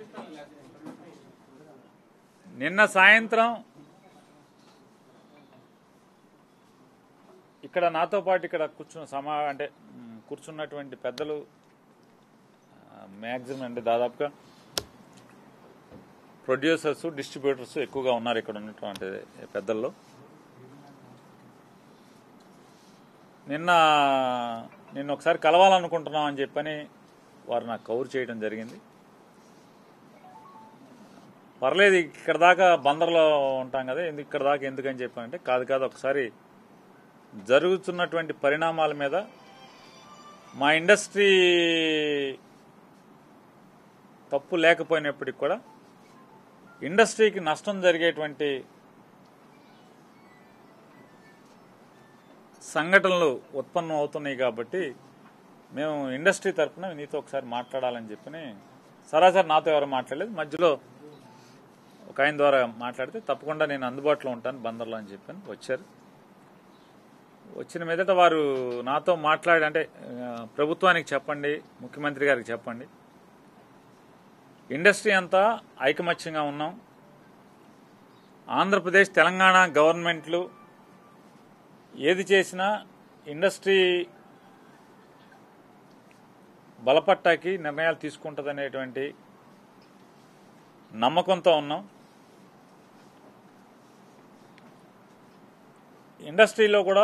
నిన్న సాయంత్రం ఇక్కడ నాతో పాటు ఇక్కడ కూర్చున్న సమా అంటే మ్, కూర్చున్నటువంటి పెద్దలు మ్యాక్సిమం అంటే దాదాపుగా ప్రొడ్యూసర్స్ డిస్ట్రిబ్యూటర్స్ ఎక్కువగా ఉన్నారు ఇక్కడ ఉన్నటువంటి పెద్దల్లో నిన్న నిన్న ఒకసారి కలవాలనుకుంటున్నాం అని చెప్పని వారు నాకు కవర్ చేయడం జరిగింది పర్లేదు ఇక్కడ దాకా బందర్లో ఉంటాం కదా ఎందుకు ఇక్కడ దాకా ఎందుకని చెప్పానంటే కాదు కాదు ఒకసారి జరుగుతున్నటువంటి పరిణామాల మీద మా ఇండస్ట్రీ తప్పు లేకపోయినప్పటికి కూడా ఇండస్ట్రీకి నష్టం జరిగేటువంటి సంఘటనలు ఉత్పన్నం అవుతున్నాయి కాబట్టి మేము ఇండస్ట్రీ తరఫున నీతో ఒకసారి మాట్లాడాలని చెప్పని సరాసరి నాతో ఎవరు మాట్లాడలేదు మధ్యలో ఒక ఆయన ద్వారా మాట్లాడితే తప్పకుండా నేను అందుబాటులో ఉంటాను బందర్లో అని చెప్పాను వచ్చారు వచ్చిన మీదట వారు నాతో మాట్లాడి అంటే ఆ, ప్రభుత్వానికి చెప్పండి ముఖ్యమంత్రి గారికి చెప్పండి ఇండస్ట్రీ అంతా ఐకమత్యంగా ఉన్నాం ఆంధ్రప్రదేశ్ తెలంగాణ గవర్నమెంట్లు ఏది చేసినా ఇండస్ట్రీ బలపట్టాకి నిర్ణయాలు తీసుకుంటుందనేటువంటి నమ్మకంతో ఉన్నాం ఇండస్ట్రీలో కూడా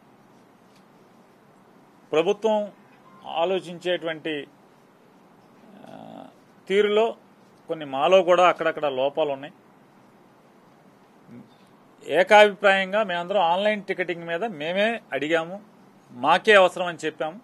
ప్రభుత్వం ఆలోచించేటువంటి ఆ, తీరులో కొన్ని మాలో కూడా అక్కడక్కడ లోపాలు ఉన్నాయి ఏకాభిప్రాయంగా మేమందరం ఆన్లైన్ టికెటింగ్ మీద మేమే అడిగాము మాకే అవసరం అని చెప్పాము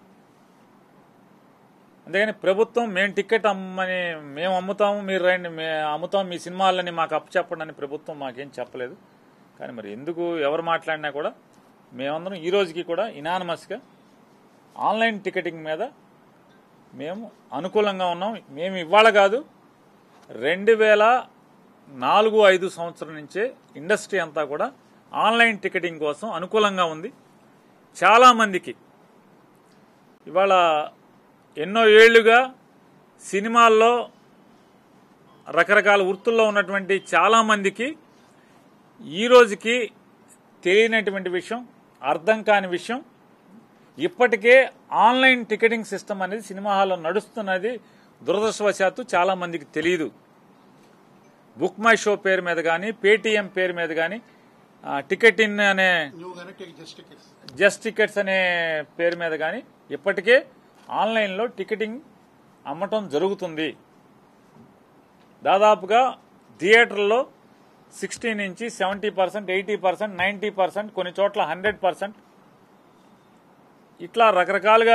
అందుకని ప్రభుత్వం మేము టికెట్ అమ్మని మేము అమ్ముతాము మీరు రండి మేము అమ్ముతాం మీ సినిమాలని మాకు అప్పచెప్పండి అని ప్రభుత్వం మాకేం చెప్పలేదు కానీ మరి ఎందుకు ఎవరు మాట్లాడినా కూడా మేమందరం ఈ రోజుకి కూడా ఇనానమస్గా ఆన్లైన్ టికెటింగ్ మీద మేము అనుకూలంగా ఉన్నాం మేము ఇవాళ కాదు రెండు వేల నాలుగు ఐదు సంవత్సరం నుంచే ఇండస్ట్రీ అంతా కూడా ఆన్లైన్ టికెటింగ్ కోసం అనుకూలంగా ఉంది చాలామందికి ఇవాళ ఎన్నో ఏళ్లుగా సినిమాల్లో రకరకాల వృత్తుల్లో ఉన్నటువంటి చాలామందికి ఈ రోజుకి తెలియనటువంటి విషయం అర్థం కాని విషయం ఇప్పటికే ఆన్లైన్ టికెటింగ్ సిస్టమ్ అనేది సినిమా హాల్లో నడుస్తున్నది దురదృష్టవశాత్తు చాలా మందికి తెలియదు బుక్ మై షో పేరు మీద కానీ పేటీఎం పేరు మీద కానీ టికెట్ ఇన్ అనే నువ్వు కనుక take just tickets. Just tickets అనే పేరు మీద కానీ ఇప్పటికే ఆన్లైన్లో టికెటింగ్ అమ్మటం జరుగుతుంది దాదాపుగా థియేటర్లో సిక్స్టీ నుంచి seventy percent eighty percent ninety percent కొన్ని చోట్ల హండ్రెడ్ పర్సెంట్ ఇట్లా రకరకాలుగా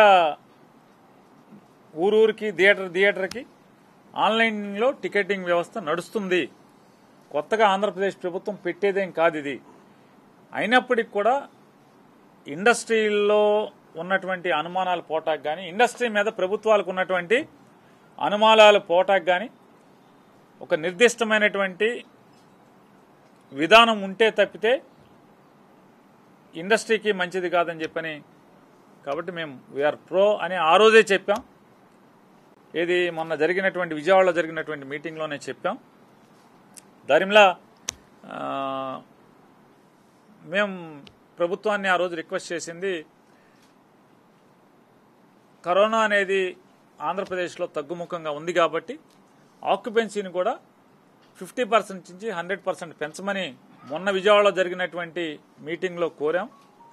ఊరూరికి థియేటర్ థియేటర్కి ఆన్లైన్లో టికెటింగ్ వ్యవస్థ నడుస్తుంది కొత్తగా ఆంధ్రప్రదేశ్ ప్రభుత్వం పెట్టేదేం కాదు ఇది అయినప్పటికీ కూడా ఇండస్ట్రీలో ఉన్నటువంటి అనుమానాలు పోటాకు కానీ ఇండస్ట్రీ మీద ప్రభుత్వాలకు ఉన్నటువంటి అనుమానాలు పోటాకు కానీ ఒక నిర్దిష్టమైనటువంటి విధానం ఉంటే తప్పితే ఇండస్ట్రీకి మంచిది కాదని చెప్పని కాబట్టి మేము వీఆర్ ప్రో అని ఆ రోజే చెప్పాం ఏది మొన్న జరిగినటువంటి విజయవాడలో జరిగినటువంటి మీటింగ్లోనే చెప్పాం దరిమిలా ఆ, మేము ప్రభుత్వాన్ని ఆ రోజు రిక్వెస్ట్ చేసింది కరోనా అనేది ఆంధ్రప్రదేశ్లో తగ్గుముఖంగా ఉంది కాబట్టి ఆక్యుపెన్సీని కూడా ఫిఫ్టీ పర్సెంట్ నుంచి హండ్రెడ్ పర్సెంట్ పెంచమని మొన్న విజయవాడలో జరిగినటువంటి మీటింగ్లో కోరాం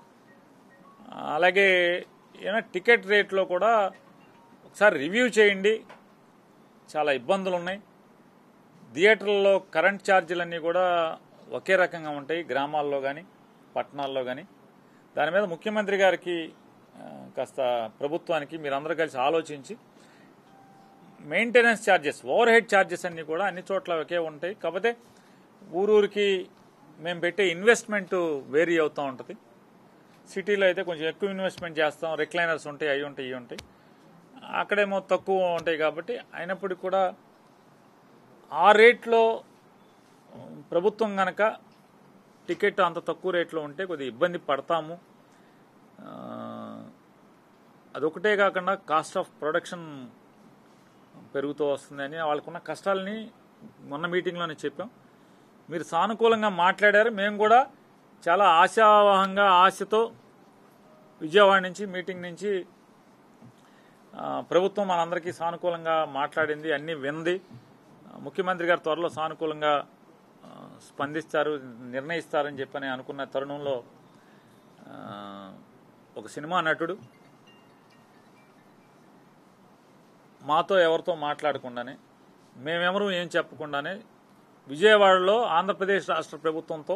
అలాగే ఏమైనా టికెట్ రేట్లో కూడా ఒకసారి రివ్యూ చేయండి చాలా ఇబ్బందులు ఉన్నాయి థియేటర్లలో కరెంట్ ఛార్జీలన్నీ కూడా ఒకే రకంగా ఉంటాయి గ్రామాల్లో కానీ పట్టణాల్లో కానీ దాని మీద ముఖ్యమంత్రి గారికి ఆ, కాస్త ప్రభుత్వానికి మీరందరూ కలిసి ఆలోచించి maintenance charges overhead charges అన్నీ కూడా అన్ని చోట్ల ఒకే ఉంటాయి కాకపోతే ఊరూరికి మేము పెట్టే ఇన్వెస్ట్మెంట్ వేరీ అవుతూ ఉంటుంది సిటీలో అయితే కొంచెం ఎక్కువ ఇన్వెస్ట్మెంట్ చేస్తాం రిక్లైనర్స్ ఉంటాయి అవి ఉంటాయి ఇవి ఉంటాయి అక్కడేమో తక్కువ ఉంటాయి కాబట్టి అయినప్పటికీ కూడా ఆ రేట్లో ప్రభుత్వం గనక టికెట్ అంత తక్కువ రేట్లో ఉంటే కొద్దిగా ఇబ్బంది పడతాము ఆ, అదొకటే కాకుండా కాస్ట్ ఆఫ్ ప్రొడక్షన్ పెరుగుతూ వస్తుందని వాళ్ళకున్న కష్టాలని మొన్న మీటింగ్లోనే చెప్పాం మీరు సానుకూలంగా మాట్లాడారు మేము కూడా చాలా ఆశావహంగా ఆశతో విజయవాడ నుంచి మీటింగ్ నుంచి ఆ, ప్రభుత్వం మనందరికీ సానుకూలంగా మాట్లాడింది అన్ని వింది ఆ, ముఖ్యమంత్రి గారు త్వరలో సానుకూలంగా ఆ, స్పందిస్తారు నిర్ణయిస్తారని చెప్పని అనుకున్న తరుణంలో ఆ, ఒక సినిమా నటుడు మాతో ఎవరితో మాట్లాడకుండానే మేమెవరూ ఏం చెప్పకుండానే విజయవాడలో ఆంధ్రప్రదేశ్ రాష్ట్ర ప్రభుత్వంతో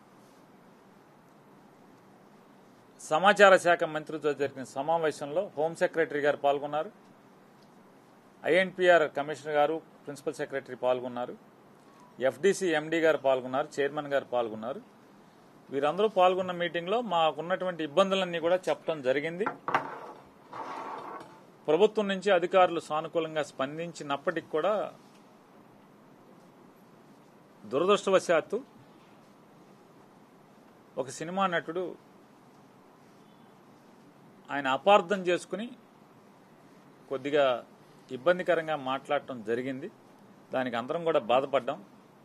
సమాచార శాఖ మంత్రితో జరిగిన సమావేశంలో హోం సెక్రటరీ గారు పాల్గొన్నారు ఐఎన్పిఆర్ కమిషనర్ గారు ప్రిన్సిపల్ సెక్రటరీ పాల్గొన్నారు ఎఫ్డీసీ ఎండీ గారు పాల్గొన్నారు చైర్మన్ గారు పాల్గొన్నారు వీరందరూ పాల్గొన్న మీటింగ్లో మాకున్నటువంటి ఇబ్బందులన్నీ కూడా చెప్పడం జరిగింది ప్రభుత్వం నుంచి అధికారులు సానుకూలంగా స్పందించినప్పటికి కూడా దురదృష్టవశాత్తు ఒక సినిమా నటుడు ఆయన అపార్థం చేసుకుని కొద్దిగా ఇబ్బందికరంగా మాట్లాడటం జరిగింది దానికి అందరం కూడా బాధపడ్డాం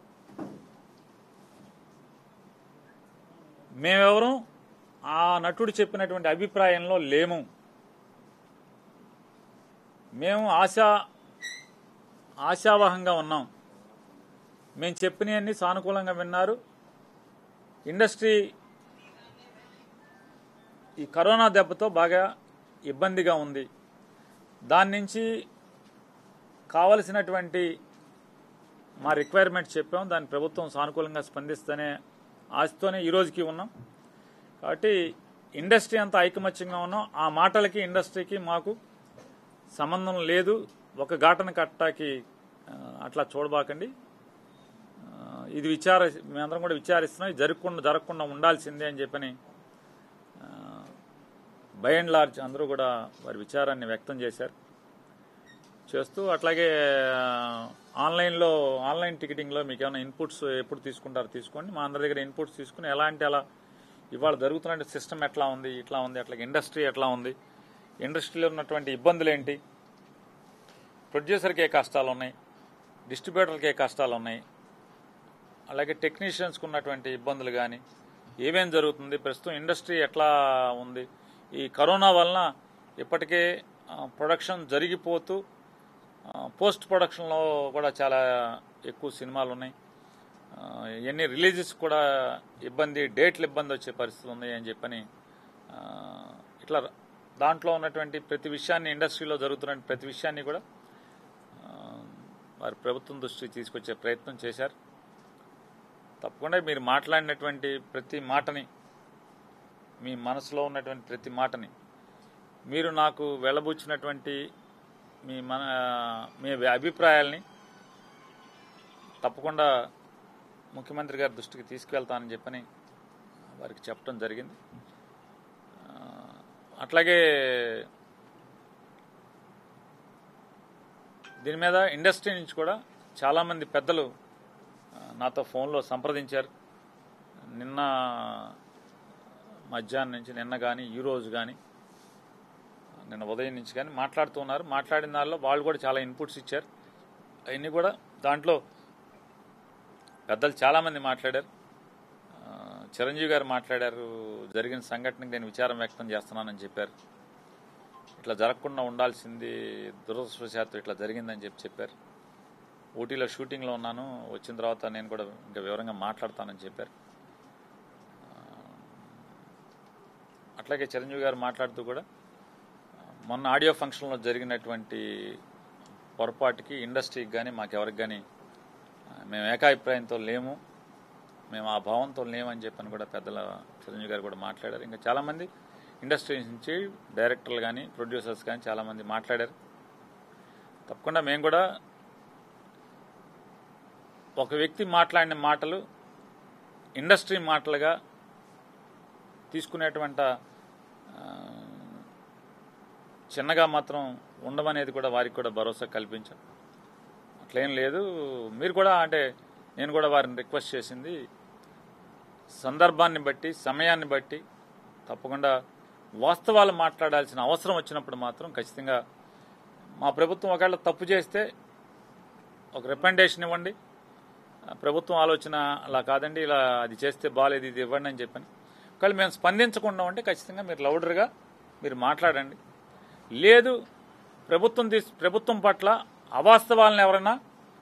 మేమెవరం ఆ నటుడు చెప్పినటువంటి అభిప్రాయంలో లేము మేము ఆశా ఆశావహంగా ఉన్నాం మేము చెప్పినవన్నీ సానుకూలంగా విన్నారు ఇండస్ట్రీ ఈ కరోనా దెబ్బతో బాగా ఇబ్బందిగా ఉంది దాని నుంచి కావలసినటువంటి మా రిక్వైర్మెంట్ చెప్పాం దాని ప్రభుత్వం సానుకూలంగా స్పందిస్తేనే ఆశతోనే ఈ రోజుకి ఉన్నాం కాబట్టి ఇండస్ట్రీ అంతా ఐకమత్యంగా ఉన్నాం ఆ మాటలకి ఇండస్ట్రీకి మాకు సంబంధం లేదు ఒక ఘాటన కట్టాకి ఆ, అట్లా చూడబాకండి ఆ, ఇది విచార మేమందరం కూడా విచారిస్తున్నాం ఇది జరగకుండా జరగకుండా ఉండాల్సిందే అని చెప్పని బై అండ్ లార్జ్ అందరూ కూడా వారి విచారాన్ని వ్యక్తం చేశారు చేస్తూ అట్లాగే ఆ, ఆన్లైన్లో ఆన్లైన్ టికెటింగ్లో మీకు ఏమైనా ఇన్పుట్స్ ఎప్పుడు తీసుకుంటారో తీసుకోండి మా అందరి దగ్గర ఇన్పుట్స్ తీసుకుని ఎలాంటి అలా ఇవాళ జరుగుతున్న సిస్టమ్ ఎట్లా ఉంది ఇట్లా ఉంది అట్లాగే ఇండస్ట్రీ ఎట్లా ఉంది ఇండస్ట్రీలో ఉన్నటువంటి ఇబ్బందులు ఏంటి ప్రొడ్యూసర్కి ఏ కష్టాలు ఉన్నాయి డిస్ట్రిబ్యూటర్కి ఏ కష్టాలు ఉన్నాయి అలాగే టెక్నీషియన్స్కి ఉన్నటువంటి ఇబ్బందులు కానీ ఏమేం జరుగుతుంది ప్రస్తుతం ఇండస్ట్రీ ఎట్లా ఉంది ఈ కరోనా వలన ఇప్పటికే ఆ, ప్రొడక్షన్ జరిగిపోతూ ఆ, పోస్ట్ ప్రొడక్షన్లో కూడా చాలా ఎక్కువ సినిమాలు ఉన్నాయి ఆ, ఎన్ని రిలీజెస్ కూడా ఇబ్బంది డేట్లు ఇబ్బంది వచ్చే పరిస్థితులు ఉన్నాయి అని చెప్పని ఆ, ఇట్లా దాంట్లో ఉన్నటువంటి ప్రతి విషయాన్ని ఇండస్ట్రీలో జరుగుతున్న ప్రతి విషయాన్ని కూడా ఆ, వారి ప్రభుత్వం దృష్టికి తీసుకొచ్చే ప్రయత్నం చేశారు తప్పకుండా మీరు మాట్లాడినటువంటి ప్రతి మాటని మీ మనసులో ఉన్నటువంటి ప్రతి మాటని మీరు నాకు వెళ్ళబుచ్చినటువంటి మీ మన మీ అభిప్రాయాల్ని తప్పకుండా ముఖ్యమంత్రి గారి దృష్టికి తీసుకెళ్తానని చెప్పని వారికి చెప్పడం జరిగింది ఆ, అట్లాగే దీని మీద ఇండస్ట్రీ నుంచి కూడా చాలామంది పెద్దలు ఆ, నాతో ఫోన్లో సంప్రదించారు నిన్న మధ్యాహ్నం నుంచి నిన్న కానీ ఈ రోజు కానీ నిన్న ఉదయం నుంచి కానీ మాట్లాడుతున్నారు మాట్లాడిన దానిలో వాళ్ళు కూడా చాలా ఇన్పుట్స్ ఇచ్చారు అవన్నీ కూడా దాంట్లో పెద్దలు చాలామంది మాట్లాడారు ఆ, చిరంజీవి గారు మాట్లాడారు జరిగిన సంఘటనకి నేను విచారం వ్యక్తం చేస్తున్నానని చెప్పారు ఇట్లా జరగకుండా ఉండాల్సింది దురదృష్టవశాత్తు ఇట్లా జరిగిందని చెప్పి చెప్పారు ఊటీలో షూటింగ్లో ఉన్నాను వచ్చిన తర్వాత నేను కూడా ఇంకా వివరంగా మాట్లాడతానని చెప్పారు ఆ, అట్లాగే చిరంజీవి గారు మాట్లాడుతూ కూడా ఆ, మొన్న ఆడియో ఫంక్షన్లో జరిగినటువంటి పొరపాటుకి ఇండస్ట్రీకి కానీ మాకెవరికి కానీ ఆ, మేము ఏకాభిప్రాయంతో లేము మేము ఆ భావంతో లేమని చెప్పని కూడా పెద్దల చిరంజీవి గారు కూడా మాట్లాడారు ఇంకా చాలామంది ఇండస్ట్రీ నుంచి డైరెక్టర్లు కానీ ప్రొడ్యూసర్స్ కానీ చాలామంది మాట్లాడారు తప్పకుండా మేము కూడా ఒక వ్యక్తి మాట్లాడిన మాటలు ఇండస్ట్రీ మాటలుగా తీసుకునేటువంటి ఆ, చిన్నగా మాత్రం ఉండమనేది కూడా వారికి కూడా భరోసా కల్పించాం అట్లేం లేదు మీరు కూడా అంటే నేను కూడా వారిని రిక్వెస్ట్ చేసింది సందర్భాన్ని బట్టి సమయాన్ని బట్టి తప్పకుండా వాస్తవాలు మాట్లాడాల్సిన అవసరం వచ్చినప్పుడు మాత్రం ఖచ్చితంగా మా ప్రభుత్వం ఒకవేళ తప్పు చేస్తే ఒక రికమెండేషన్ ఇవ్వండి ఆ, ప్రభుత్వం ఆలోచన అలా కాదండి ఇలా అది చేస్తే బాగాలేదు ఇది ఇవ్వండి అని చెప్పాను ఒకవేళ మేము స్పందించకుండా ఉంటే ఖచ్చితంగా మీరు లౌడర్గా మీరు మాట్లాడండి లేదు ప్రభుత్వం తీసు ప్రభుత్వం పట్ల అవాస్తవాలను ఎవరైనా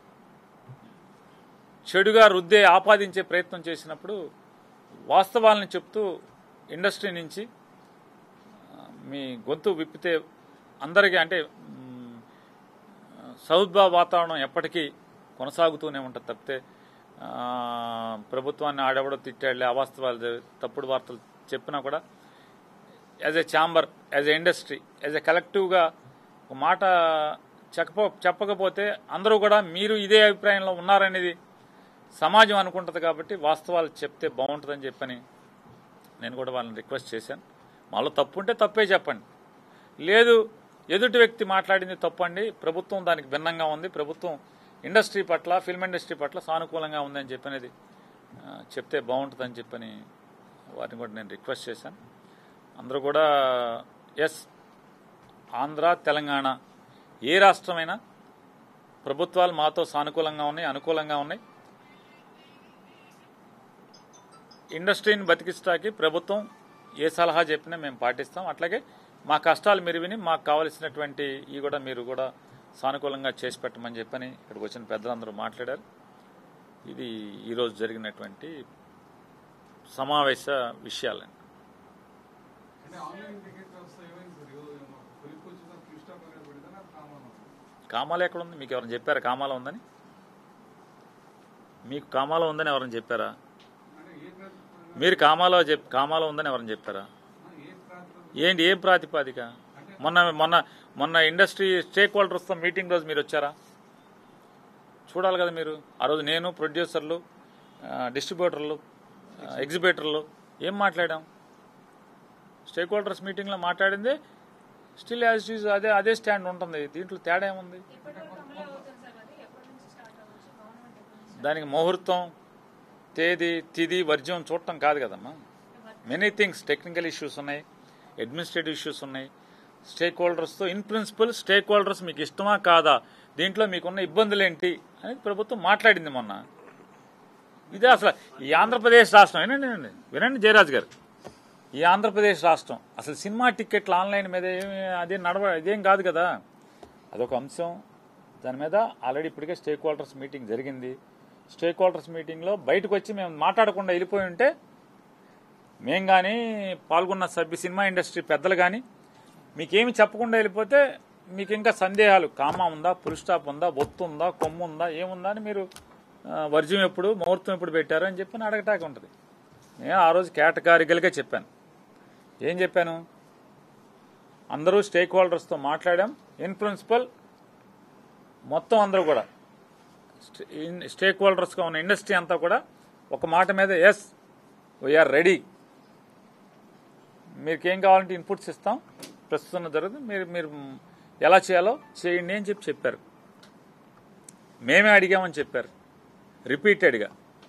చెడుగా రుద్దే ఆపాదించే ప్రయత్నం చేసినప్పుడు వాస్తవాలను చెప్తూ ఇండస్ట్రీ నుంచి ఆ, మీ గొంతు విప్పితే అందరికీ అంటే మ్, సౌద్భావ వాతావరణం ఎప్పటికీ కొనసాగుతూనే ఉంటుంది తప్పితే ఆ, ప్రభుత్వాన్ని ఆడెవడో తిట్టాడులే అవాస్తవాలు జ- తప్పుడు వార్తలు చెప్పినా కూడా as a chamber as a industry as a కలెక్టివ్గా ఒక మాట చెప్ప చెప్పకపోతే అందరూ కూడా మీరు ఇదే అభిప్రాయంలో ఉన్నారనేది సమాజం అనుకుంటుంది కాబట్టి వాస్తవాలు చెప్తే బాగుంటుందని చెప్పని నేను కూడా వాళ్ళని రిక్వెస్ట్ చేశాను మాలో తప్పు ఉంటే తప్పే చెప్పండి లేదు ఎదుటి వ్యక్తి మాట్లాడింది తప్పండి ప్రభుత్వం దానికి భిన్నంగా ఉంది ప్రభుత్వం ఇండస్ట్రీ పట్ల ఫిల్మ్ ఇండస్ట్రీ పట్ల సానుకూలంగా ఉందని చెప్పనేది ఆ, చెప్తే బాగుంటుందని చెప్పని వారిని కూడా నేను రిక్వెస్ట్ చేశాను అందరూ కూడా ఎస్ ఆంధ్ర తెలంగాణ ఏ రాష్ట్రమైనా ప్రభుత్వాలు మాతో సానుకూలంగా ఉన్నాయి అనుకూలంగా ఉన్నాయి ఇండస్ట్రీని బతికిస్తాకి ప్రభుత్వం ఏ సలహా చెప్పినా మేము పాటిస్తాం అట్లాగే మా కష్టాలు మీరు విని మాకు కావలసినటువంటి ఈ కూడా మీరు కూడా సానుకూలంగా చేసి పెట్టమని చెప్పని ఇక్కడికి వచ్చిన పెద్దలందరూ మాట్లాడారు ఇది ఈరోజు జరిగినటువంటి సమావేశ విషయాలండి అంటే ఆన్లైన్ టికెట్ వస్తే ఏమైంది సార్ ఈరోజు ఏమో కొలిక్కి వచ్చిన ఫుల్ స్టాప్ అనేది పెడితే నాకు కామన్ కామాల ఎక్కడ ఉంది మీకు ఎవరైనా చెప్పారా కామాల ఉందని మీకు కామాల ఉందని ఎవరైనా చెప్పారా అంటే ఏ ప్రాతిపదికన మీరు కామాలో చెప్ కామాలో ఉందని ఎవరైనా చెప్పారా ఏ ప్రాతిపదికన ఏంటి ఏం ప్రాతిపాదిక మొన్న మొన్న మొన్న ఇండస్ట్రీ స్టేక్ హోల్డర్స్తో మీటింగ్ రోజు మీరు వచ్చారా చూడాలి కదా మీరు ఆ రోజు నేను ప్రొడ్యూసర్లు ఆ, డిస్ట్రిబ్యూటర్లు ఆ, ఎగ్జిబిటర్లు ఏం మాట్లాడాం స్టేక్ హోల్డర్స్ మీటింగ్లో మాట్లాడింది స్టిల్ యాజ్ ఇట్ ఈజ్ అదే అదే స్టాండ్ ఉంటుంది దీంట్లో తేడా ఏముంది ఎప్పటివరకు అమలు అవుతుంది సార్ అది ఎప్పటి నుంచి స్టార్ట్ అవ్వచ్చు గవర్నమెంట్ ఎప్పటి నుంచి దానికి ముహూర్తం తేదీ తిది వర్జ్యం చూడటం కాదు కదమ్మా మెనీ థింగ్స్ టెక్నికల్ ఇష్యూస్ ఉన్నాయి అడ్మినిస్ట్రేటివ్ ఇష్యూస్ ఉన్నాయి స్టేక్ హోల్డర్స్తో ఇన్ ప్రిన్సిపల్ స్టేక్ హోల్డర్స్ మీకు ఇష్టమా కాదా దీంట్లో మీకున్న ఇబ్బందులు ఏంటి అనేది ప్రభుత్వం మాట్లాడింది మొన్న ఇదే అసలు ఈ ఆంధ్రప్రదేశ్ రాష్ట్రం వినండి వినండి వినండి జయరాజ్ గారు ఈ ఆంధ్రప్రదేశ్ రాష్ట్రం అసలు సినిమా టికెట్లు ఆన్లైన్ మీద ఏమి అదే నడవ ఇదేం కాదు కదా అదొక అంశం దాని మీద ఆల్రెడీ ఇప్పటికే స్టేక్ హోల్డర్స్ మీటింగ్ జరిగింది స్టేక్ హోల్డర్స్ మీటింగ్లో బయటకు వచ్చి మేము మాట్లాడకుండా వెళ్ళిపోయి ఉంటే మేం కానీ పాల్గొన్న సభ్య సినిమా ఇండస్ట్రీ పెద్దలు కానీ మీకేమి చెప్పకుండా వెళ్ళిపోతే మీకు ఇంకా సందేహాలు కామా ఉందా ఫుల్ స్టాప్ ఉందా ఒత్తు ఉందా కొమ్ము ఉందా ఏముందా అని మీరు ఆ, వర్జ్యం ఎప్పుడు ముహూర్తం ఎప్పుడు పెట్టారు అని చెప్పి అడగటానికి ఉంటుంది నేను ఆ రోజు కేటగారికల్గా చెప్పాను ఏం చెప్పాను అందరూ స్టేక్ హోల్డర్స్తో మాట్లాడాం ఇన్ ప్రిన్సిపల్ మొత్తం అందరూ కూడా స్టే- ఇన్- స్టేక్ హోల్డర్స్గా ఉన్న ఇండస్ట్రీ అంతా కూడా ఒక మాట మీద ఎస్ వీఆర్ రెడీ మీకు ఏం కావాలంటే ఇన్పుట్స్ ఇస్తాం ప్రస్తుతం జరుగుతుంది మీరు మీరు ఎలా చేయాలో చేయండి అని చెప్పి చెప్పారు మేమే అడిగామని చెప్పారు రిపీటెడ్గా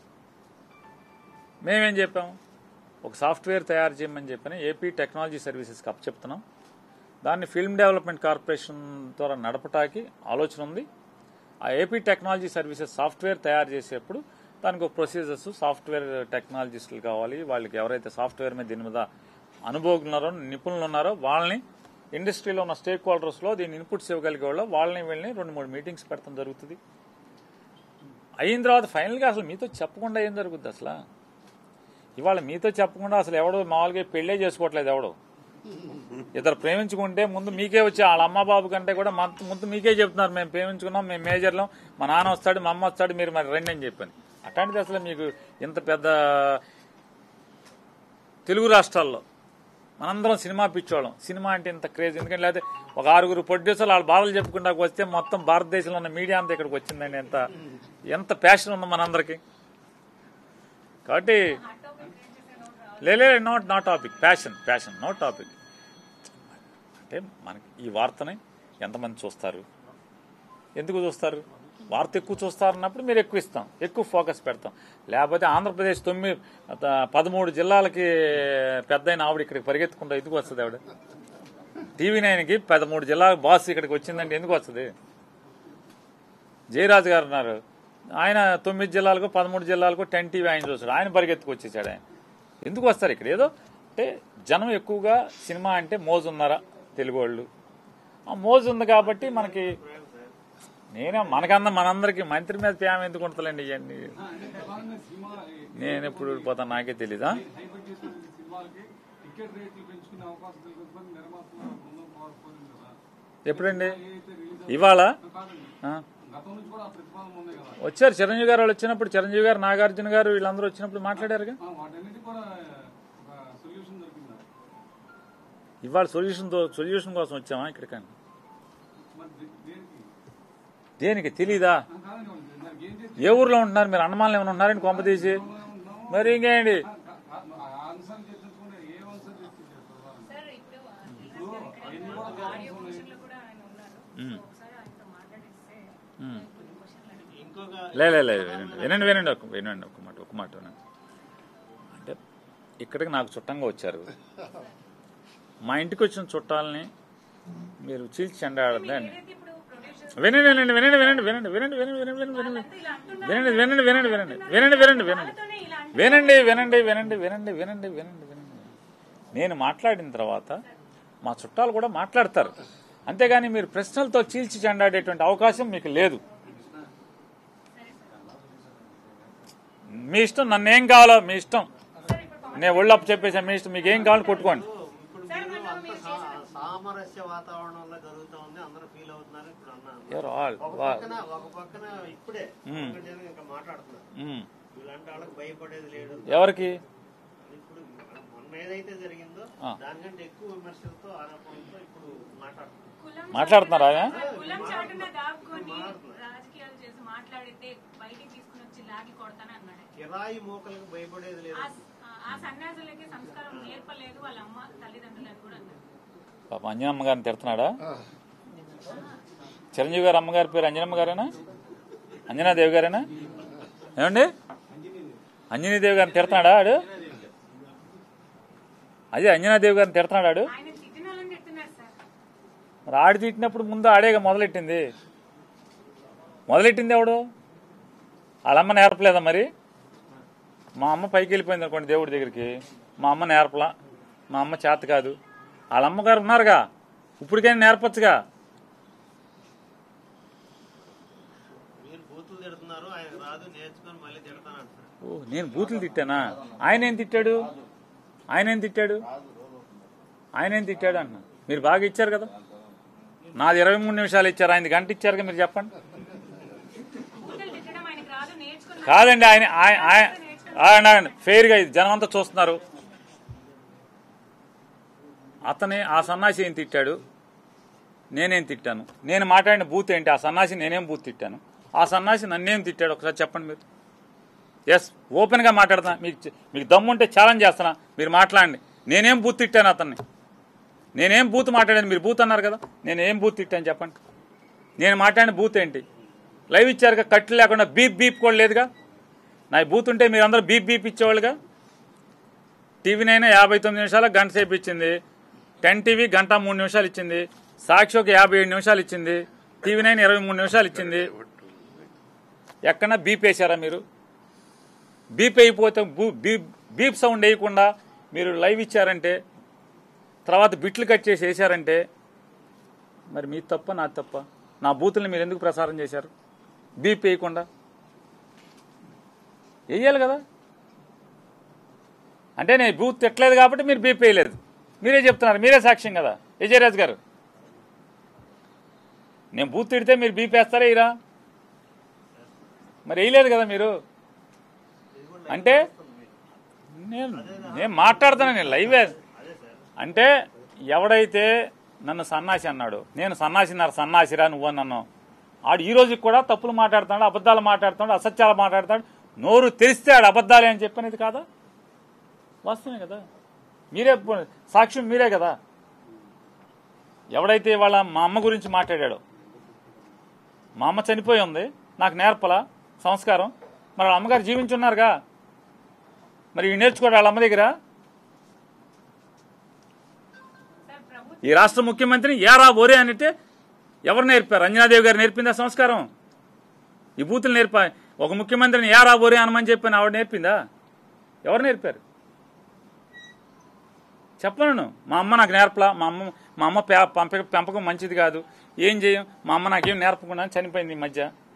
మేమేం చెప్పాము ఒక సాఫ్ట్వేర్ తయారు చేయమని చెప్పని ఏపీ టెక్నాలజీ సర్వీసెస్కి అప్ చెప్తున్నాం దాన్ని ఫిల్మ్ డెవలప్మెంట్ కార్పొరేషన్ ద్వారా నడపటానికి ఆలోచన ఉంది ఆ ఏపీ టెక్నాలజీ సర్వీసెస్ సాఫ్ట్వేర్ తయారు చేసేప్పుడు దానికి ఒక ప్రొసీజర్స్ సాఫ్ట్వేర్ టెక్నాలజిస్టులు కావాలి వాళ్ళకి ఎవరైతే సాఫ్ట్వేర్ మీద దీని మీద అనుభవం ఉన్నారో నిపుణులు ఉన్నారో వాళ్ళని ఇండస్ట్రీలో ఉన్న స్టేక్ హోల్డర్స్లో దీన్ని ఇన్పుట్స్ ఇవ్వగలిగే వాళ్ళు వాళ్ళని వీళ్ళని రెండు మూడు మీటింగ్స్ పెడతాం జరుగుతుంది అయిన తర్వాత ఫైనల్గా అసలు మీతో చెప్పకుండా ఏం జరుగుద్ది అసలు ఇవాళ మీతో చెప్పకుండా అసలు ఎవడో మామూలుగా పెళ్ళే చేసుకోవట్లేదు ఎవడో ఇద్దరు ప్రేమించుకుంటే ముందు మీకే వచ్చి వాళ్ళ అమ్మ బాబు కంటే కూడా మన- ముందు మీకే చెప్తున్నారు మేము ప్రేమించుకున్నాం మేము మేజర్లం మా నాన్న వస్తాడు మా అమ్మ వస్తాడు మీరు మరి రండి అని చెప్పని అట్లాంటిది అసలు మీకు ఇంత పెద్ద తెలుగు రాష్ట్రాల్లో మనందరం సినిమా పిచ్చోళ్ళం సినిమా అంటే ఇంత క్రేజ్ ఎందుకంటే లేకపోతే ఒక ఆరుగురు ప్రొడ్యూసర్లు వాళ్ళ బాధలు చెప్పుకుంటా వస్తే మొత్తం భారతదేశంలో ఉన్న మీడియా అంతా ఇక్కడికి వచ్చిందండి ఎంత ఎంత ప్యాషన్ ఉంది మనందరికి కాబట్టి హాట్ టాపిక్ క్రియేట్ చేసే నోట్ రావాలి లేలే not not topic passion passion no topic అంటే మనకి ఈ వార్తని ఎంతమంది చూస్తారు ఎందుకు చూస్తారు వార్త ఎక్కువ చూస్తారు అన్నప్పుడు మీరు ఎక్కువ ఇస్తాం ఎక్కువ ఫోకస్ పెడతాం లేకపోతే ఆంధ్రప్రదేశ్ తొమ్మిది పదమూడు జిల్లాలకి పెద్ద అయిన ఆవిడ ఇక్కడికి పరిగెత్తుకుంటా ఎందుకు వస్తుంది ఆవిడ టీవీ నైన్కి పదమూడు జిల్లా బాస్ ఇక్కడికి వచ్చిందంటే ఎందుకు వస్తుంది జయరాజు గారు ఉన్నారు ఆయన తొమ్మిది జిల్లాలకు పదమూడు జిల్లాలకు టెన్ టీవీ ఆయన చూస్తాడు ఆయన పరిగెత్తుకు వచ్చేసాడు ఆయన ఎందుకు వస్తారు ఇక్కడ ఏదో అంటే జనం ఎక్కువగా సినిమా అంటే మోజు ఉన్నారా తెలుగు వాళ్ళు ఆ మోజు ఉంది కాబట్టి మనకి నేనే మనకన్నా మనందరికి మంత్రి మీద ప్రేమ ఎందుకు ఉంటుందండి ఇవన్నీ అంటే ప్రధానంగా సినిమా నేను ఎప్పుడు ఊడిపోతాను నాకే తెలీదా హై బడ్జెట్ సినిమాలకి టికెట్ రేట్లు పెంచుకునే అవకాశం కల్పించమని నిర్మాతల బృందం కోరుకోలేదు కదా ఎప్పుడండి ఏదైతే రిలీజ్ ఇవాళ కాదండి ఆ, గతం నుంచి కూడా ఆ ప్రతిపాదన ఉంది కదా వచ్చారు చిరంజీవి గారు వాళ్ళు వచ్చినప్పుడు చిరంజీవి గారు నాగార్జున గారు వీళ్ళందరూ వచ్చినప్పుడు మాట్లాడారుగా ఆ, వాటన్నిటి కూడా ఒక సొల్యూషన్ దొరికిందా ఇవాళ సొల్యూషన్ సొల్యూషన్ కోసం వచ్చామా ఇక్కడికని మరి దే- దేనికి దేనికి తెలీదా ఆ, కాదండి వాళ్ళు దానికి ఏం చేసి ఏ ఊర్లో ఉంటున్నారు మీరు అన్నమాలను ఏమైనా ఉన్నారని కొంప తీసి ఉన్నాము మరి ఇంకేంటి ఆ, కా- ఆ ఆన్సర్ చర్చించుకుంటే ఏ ఆన్సర్ చర్చించారు ప్రధానంగా సార్ ఇప్పుడు ఆడియో క్వశ్చన్ లో కూడా ఆయన ఉన్నారు మ్మ్. సో ఒకసారి ఆయనతో మాట్లాడిస్తే మ్మ్. కొన్ని క్వశ్చన్లు అడిగి ఇంకొక లే లే లే వినండి వినండి వినండి ఒక వినండి ఒక మాట ఒక మాట వినండి అంటే ఇక్కడికి నాకు చుట్టంగా వచ్చారు మా ఇంటికి వచ్చిన చుట్టాలని మీరు చీల్చి చెండాడద్దా అండి ఏదైతే ఇప్పుడు ప్రొడ్యూసర్స్ వినండి వినండి వినండి వినండి వినండి వినండి వినండి వినండి వినండి వినండి ఇలా అంటున్నారు వినండి వినండి వినండి వినండి వినండి వినండి వినండి వాళ్ళతోనే ఇలా అంటున్నారు. వినండి వినండి వినండి వినండి వినండి వినండి వినండి నేను మాట్లాడిన తర్వాత మా చుట్టాలు కూడా మాట్లాడతారు అంతేగాని మీరు ప్రశ్నలతో చీల్చి చెండాడేటువంటి అవకాశం మీకు లేదు మీ ఇష్టం నన్ను ఏం కావాలో మీ ఇష్టం నేను ఒళ్ళప్పు చెప్పేసాను మీ ఇష్టం మీకు ఏం కావాలో కొట్టుకోండి ఇప్పుడు మీరు అంత సా- సామరస్య వాతావరణంలో జరుగుతా ఉంది అందరూ ఫీల్ అవుతున్నారు ఇప్పుడు అన్నారు You're all- ఒక వా- పక్కన ఒక పక్కన ఇప్పుడే మ్మ్. ఒక జనం ఇంకా మాట్లాడుతున్నారు ఉమ్. ఇలాంటి వాళ్ళకి భయపడేది లేదు ఎవరికి ఇప్పుడు మొన్న ఏదైతే జరిగిందో ఆ. దానికంటే ఎక్కువ విమర్శలతో ఆరోపణలతో ఇప్పుడు మాట్లాడుతున్నారు కులం మాట్లాడుతున్నారా ఆయన? చాటున- కులం చాటున దాక్కుని రాజకీయాలు చేసి మాట్లాడితే బయటికి తీసుకుని వచ్చి లాగి కొడతానే అన్నాడు కిరాయి మోకలకు భయపడేది లేదు ఆ- ఆ సన్యాసులకి సంస్కారం నేర్పలేదు వాళ్ళ అమ్మ తల్లిదండ్రులు అని కూడా అన్నారు పాప అంజనమ్మ గారిని తిడుతున్నాడా చిరంజీవి గారు అమ్మగారి పేరు అంజనమ్మ గారేనా అంజనాదేవి గారేనా ఏమండి అంజనీదేవి గారిని తిడుతున్నాడా ఆడు అదే అంజనాదేవి గారిని తిడుతున్నాడు ఆడు ఆయన తిట్టిన వాళ్ళని తిడుతున్నారు సార్ మరి ఆడి తిట్టినప్పుడు ముందు ఆడేగా మొదలెట్టింది మొదలెట్టింది ఎవడు వాళ్ళమ్మ నేర్పలేదా మరి మా అమ్మ పైకి వెళ్ళిపోయింది అనుకోండి దేవుడి దగ్గరికి మా అమ్మ నేర్పలా మా అమ్మ చేత కాదు వాళ్ళ అమ్మగారు ఉన్నారుగా ఇప్పటికైనా నేర్పచ్చుగా మీరు బూతులు తిడుతున్నారు ఆయన రాదు నేర్చుకొని మళ్ళీ తిడతానంటారు ఓ నేను బూతులు తిట్టానా ఆయన ఏం తిట్టాడు ఆయన ఏం తిట్టాడు ఆయన ఏం తిట్టాడు అంటున్నా మీరు బాగా ఇచ్చారు కదా నాది ఇరవై మూడు నిమిషాలు ఇచ్చారు ఆయన గంట ఇచ్చారుగా మీరు చెప్పండి బూతులు తిట్టడం ఆయనకి రాదు నేర్చుకుని కాదండి ఆయన ఆయన ఆయన ఆయన ఆయన ఫెయిర్గా ఇది జనం అంతా చూస్తున్నారు అతనే ఆ సన్నాసి ఏం తిట్టాడు నేనేం తిట్టాను నేను మాట్లాడిన బూత్ ఏంటి ఆ సన్నాసి నేనేం బూత్ తిట్టాను ఆ సన్నాసి నన్నేం తిట్టాడు ఒకసారి చెప్పండి మీరు ఎస్ ఓపెన్గా మాట్లాడతా మీకు చె- మీకు దమ్ముంటే ఛాలెంజ్ చేస్తున్నా మీరు మాట్లాడండి నేనేం బూత్ తిట్టాను అతన్ని నేనేం బూత్ మాట్లాడాను మీరు బూత్ అన్నారు కదా నేను ఏం బూత్ తిట్టాను చెప్పండి నేను మాట్లాడిన బూత్ ఏంటి లైవ్ ఇచ్చారుగా కట్లు లేకుండా బీప్ బీప్ కూడా లేదుగా నా బూత్ ఉంటే మీరు అందరూ బీప్ బీప్ ఇచ్చేవాళ్ళుగా టీవీ నైనా యాభై తొమ్మిది నిమిషాలకు గంట సేపు ఇచ్చింది టెన్ టీవీ గంట మూడు నిమిషాలు ఇచ్చింది సాక్షి ఒక యాభై ఏడు నిమిషాలు ఇచ్చింది టీవీ నైన్ ఇరవై మూడు నిమిషాలు ఇచ్చింది ఎక్కడన్నా బీప్ వేశారా మీరు బీప్ అయిపోతే బూ- బీప్ బీప్ సౌండ్ వేయకుండా మీరు లైవ్ ఇచ్చారంటే తర్వాత బిట్లు కట్ చేసి వేశారంటే మరి మీ తప్ప నా తప్ప నా బూతుల్ని మీరు ఎందుకు ప్రసారం చేశారు బీప్ వేయకుండా వేయాలి కదా అంటే నేను బూత్ తిట్టలేదు కాబట్టి మీరు బీప్ వేయలేదు మీరే చెప్తున్నారు మీరే సాక్ష్యం కదా విజయరాజ్ గారు నేను బూత్ తిడితే మీరు బీప్ వేస్తారా ఇరా మరి వేయలేదు కదా మీరు అంటే నేను నేను మాట్లాడుతాను నేను లైవ్ అదే సార్ అంటే ఎవడైతే నన్ను సన్నాసి అన్నాడు నేను సన్నాసిన్నారు సన్నాసిరా నువ్వు అని నన్ను ఆడు ఈ రోజుకి కూడా తప్పులు మాట్లాడుతున్నాడు అబద్ధాలు మాట్లాడుతున్నాడు అసత్యాలు మాట్లాడతాడు నోరు తెరిస్తే ఆడు అబద్ధాలే అని చెప్పనేది కాదా వాస్తవమే కదా మీరే పో- సాక్ష్యం మీరే కదా ఎవడైతే వాళ్ళ మా అమ్మ గురించి మాట్లాడాడో మా అమ్మ చనిపోయి ఉంది నాకు నేర్పలా సంస్కారం మరి వాళ్ళ అమ్మగారు జీవించున్నారుగా మరి ఇవి నేర్చుకోడు వాళ్ళ అమ్మ దగ్గర సార్ ప్రభుత్వం ఈ రాష్ట్ర ముఖ్యమంత్రిని ఏరా బోరే అంటే ఎవరు నేర్పారు అంజనాదేవి గారు నేర్పిందా సంస్కారం ఈ బూతులు నేర్ప ఒక ముఖ్యమంత్రిని ఏరా బోరే అనమని చెప్పిన ఆవిడ నేర్పిందా ఎవరు నేర్పారు చెప్పను మా అమ్మ నాకు నేర్పలా మా అమ్మ మా అమ్మ పే- పంప పెంపకం మంచిది కాదు ఏం చేయం మా అమ్మ నాకేం నేర్పకుండా చనిపోయింది ఈ మధ్య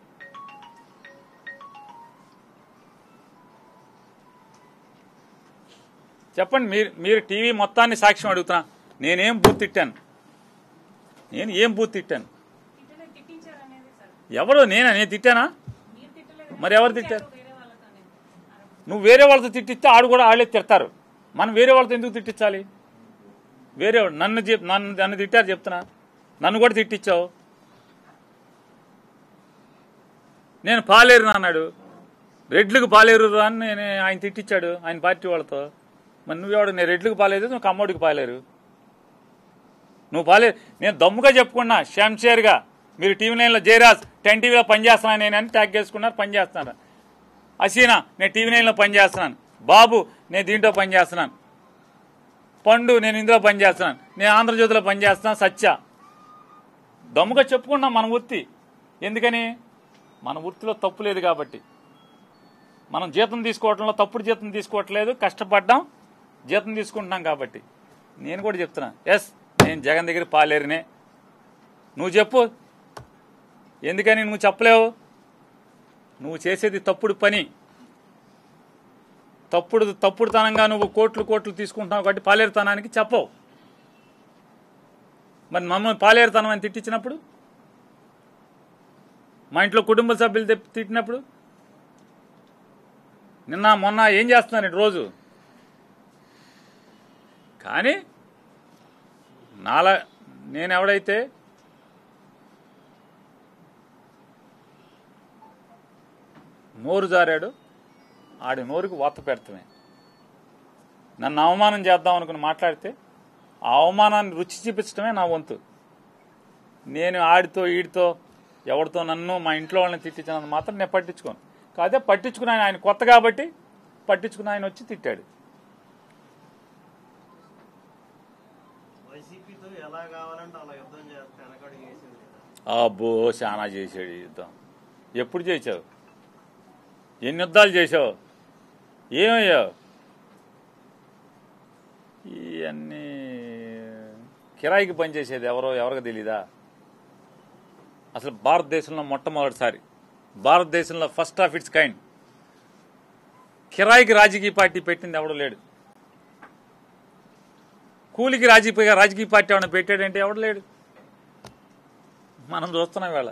చెప్పండి మీరు మీరు టీవీ మొత్తాన్ని సాక్ష్యం అడుగుతున్నా నేనేం బూత్ తిట్టాను నేను ఏం బూత్ తిట్టాను తిట్టలేదు తిట్టించారు అనేది సార్ ఎవరు నేనా నేను తిట్టానా మీరు తిట్టలేదు మరి ఎవరు తిట్టారు? వేరే వాళ్ళతోనే నువ్వు వేరే వాళ్ళతో తిట్టిస్తే ఆడు కూడా వాళ్ళే తిడతారు మనం వేరే వాళ్ళతో ఎందుకు తిట్టించాలి వేరే వాడు నన్ను చెప్ నన్ను నన్ను తిట్టారు చెప్తున్నా నన్ను కూడా తిట్టించావు నేను పాలేరు అన్నాడు రెడ్లకు పాలేరు అని నేను ఆయన తిట్టించాడు ఆయన పార్టీ వాళ్ళతో మరి నువ్వెవడు నేను రెడ్లకు పాలేదు నువ్వు కమ్మోడికి పాలేరు నువ్వు పాలే నేను దమ్ముగా చెప్పుకున్నా షంషేర్గా మీరు టీవీ నైన్లో జయరాజ్ టెన్ టీవీలో పనిచేస్తున్నాను నేను అని ట్యాగ్ చేసుకున్నారు పనిచేస్తున్నారు అసీనా నేను టీవీ నైన్లో పనిచేస్తున్నాను బాబు నేను దీంట్లో పనిచేస్తున్నాను పండు నేను ఇందులో పనిచేస్తున్నాను నేను ఆంధ్రజ్యోతిలో పనిచేస్తున్నాను సత్య దమ్ముగా చెప్పుకున్నాం మన వృత్తి ఎందుకని మన వృత్తిలో తప్పు లేదు కాబట్టి మనం జీతం తీసుకోవటంలో తప్పుడు జీతం తీసుకోవట్లేదు కష్టపడ్డాం జీతం తీసుకుంటున్నాం కాబట్టి నేను కూడా చెప్తున్నా ఎస్ నేను జగన్ దగ్గర పాలేరునే నువ్వు చెప్పు ఎందుకని నువ్వు చెప్పలేవు నువ్వు చేసేది తప్పుడు పని తప్పుడు తప్పుడుతనంగా నువ్వు కోట్లు కోట్లు తీసుకుంటున్నావు కాబట్టి పాలేరుతనానికి చెప్పవు మరి మమ్మల్ని పాలేరుతనం అని తిట్టించినప్పుడు మా ఇంట్లో కుటుంబ సభ్యులు తెప్పి తిట్టినప్పుడు నిన్న మొన్న ఏం చేస్తున్నారు రోజు కానీ నాలా నేను ఎవడైతే నోరు జారాడు ఆడి నోరుకి వాత పెడతామే నన్ను అవమానం చేద్దాం అనుకుని మాట్లాడితే ఆ అవమానాన్ని రుచి చూపించడమే నా వంతు నేను ఆడితో ఈడితో ఎవరితో నన్ను మా ఇంట్లో వాళ్ళని తిట్టించినంత మాత్రం నేను పట్టించుకోను కాదే పట్టించుకుని ఆయన ఆయన కొత్త కాబట్టి పట్టించుకుని ఆయన వచ్చి తిట్టాడు వైసీపీతో ఎలా కావాలంటే అలా యుద్ధం చేస్తే వెనకడుగు వేసింది కదా అబ్బో చాలా చేశాడు ఈ యుద్ధం ఎప్పుడు చేసావు ఎన్ని యుద్ధాలు చేసావు ఏమయ్యావు ఇవన్నీ కిరాయికి పనిచేసేది ఎవరో ఎవరికి తెలీదా అసలు భారతదేశంలో మొట్టమొదటిసారి భారతదేశంలో ఫస్ట్ ఆఫ్ ఇట్స్ కైండ్ కిరాయికి రాజకీయ పార్టీ పెట్టింది ఎవడో లేడు కూలికి రాజకీయ రాజకీయ పార్టీ ఏమైనా పెట్టాడంటే ఎవడు లేడు మనం చూస్తున్నాం వేళ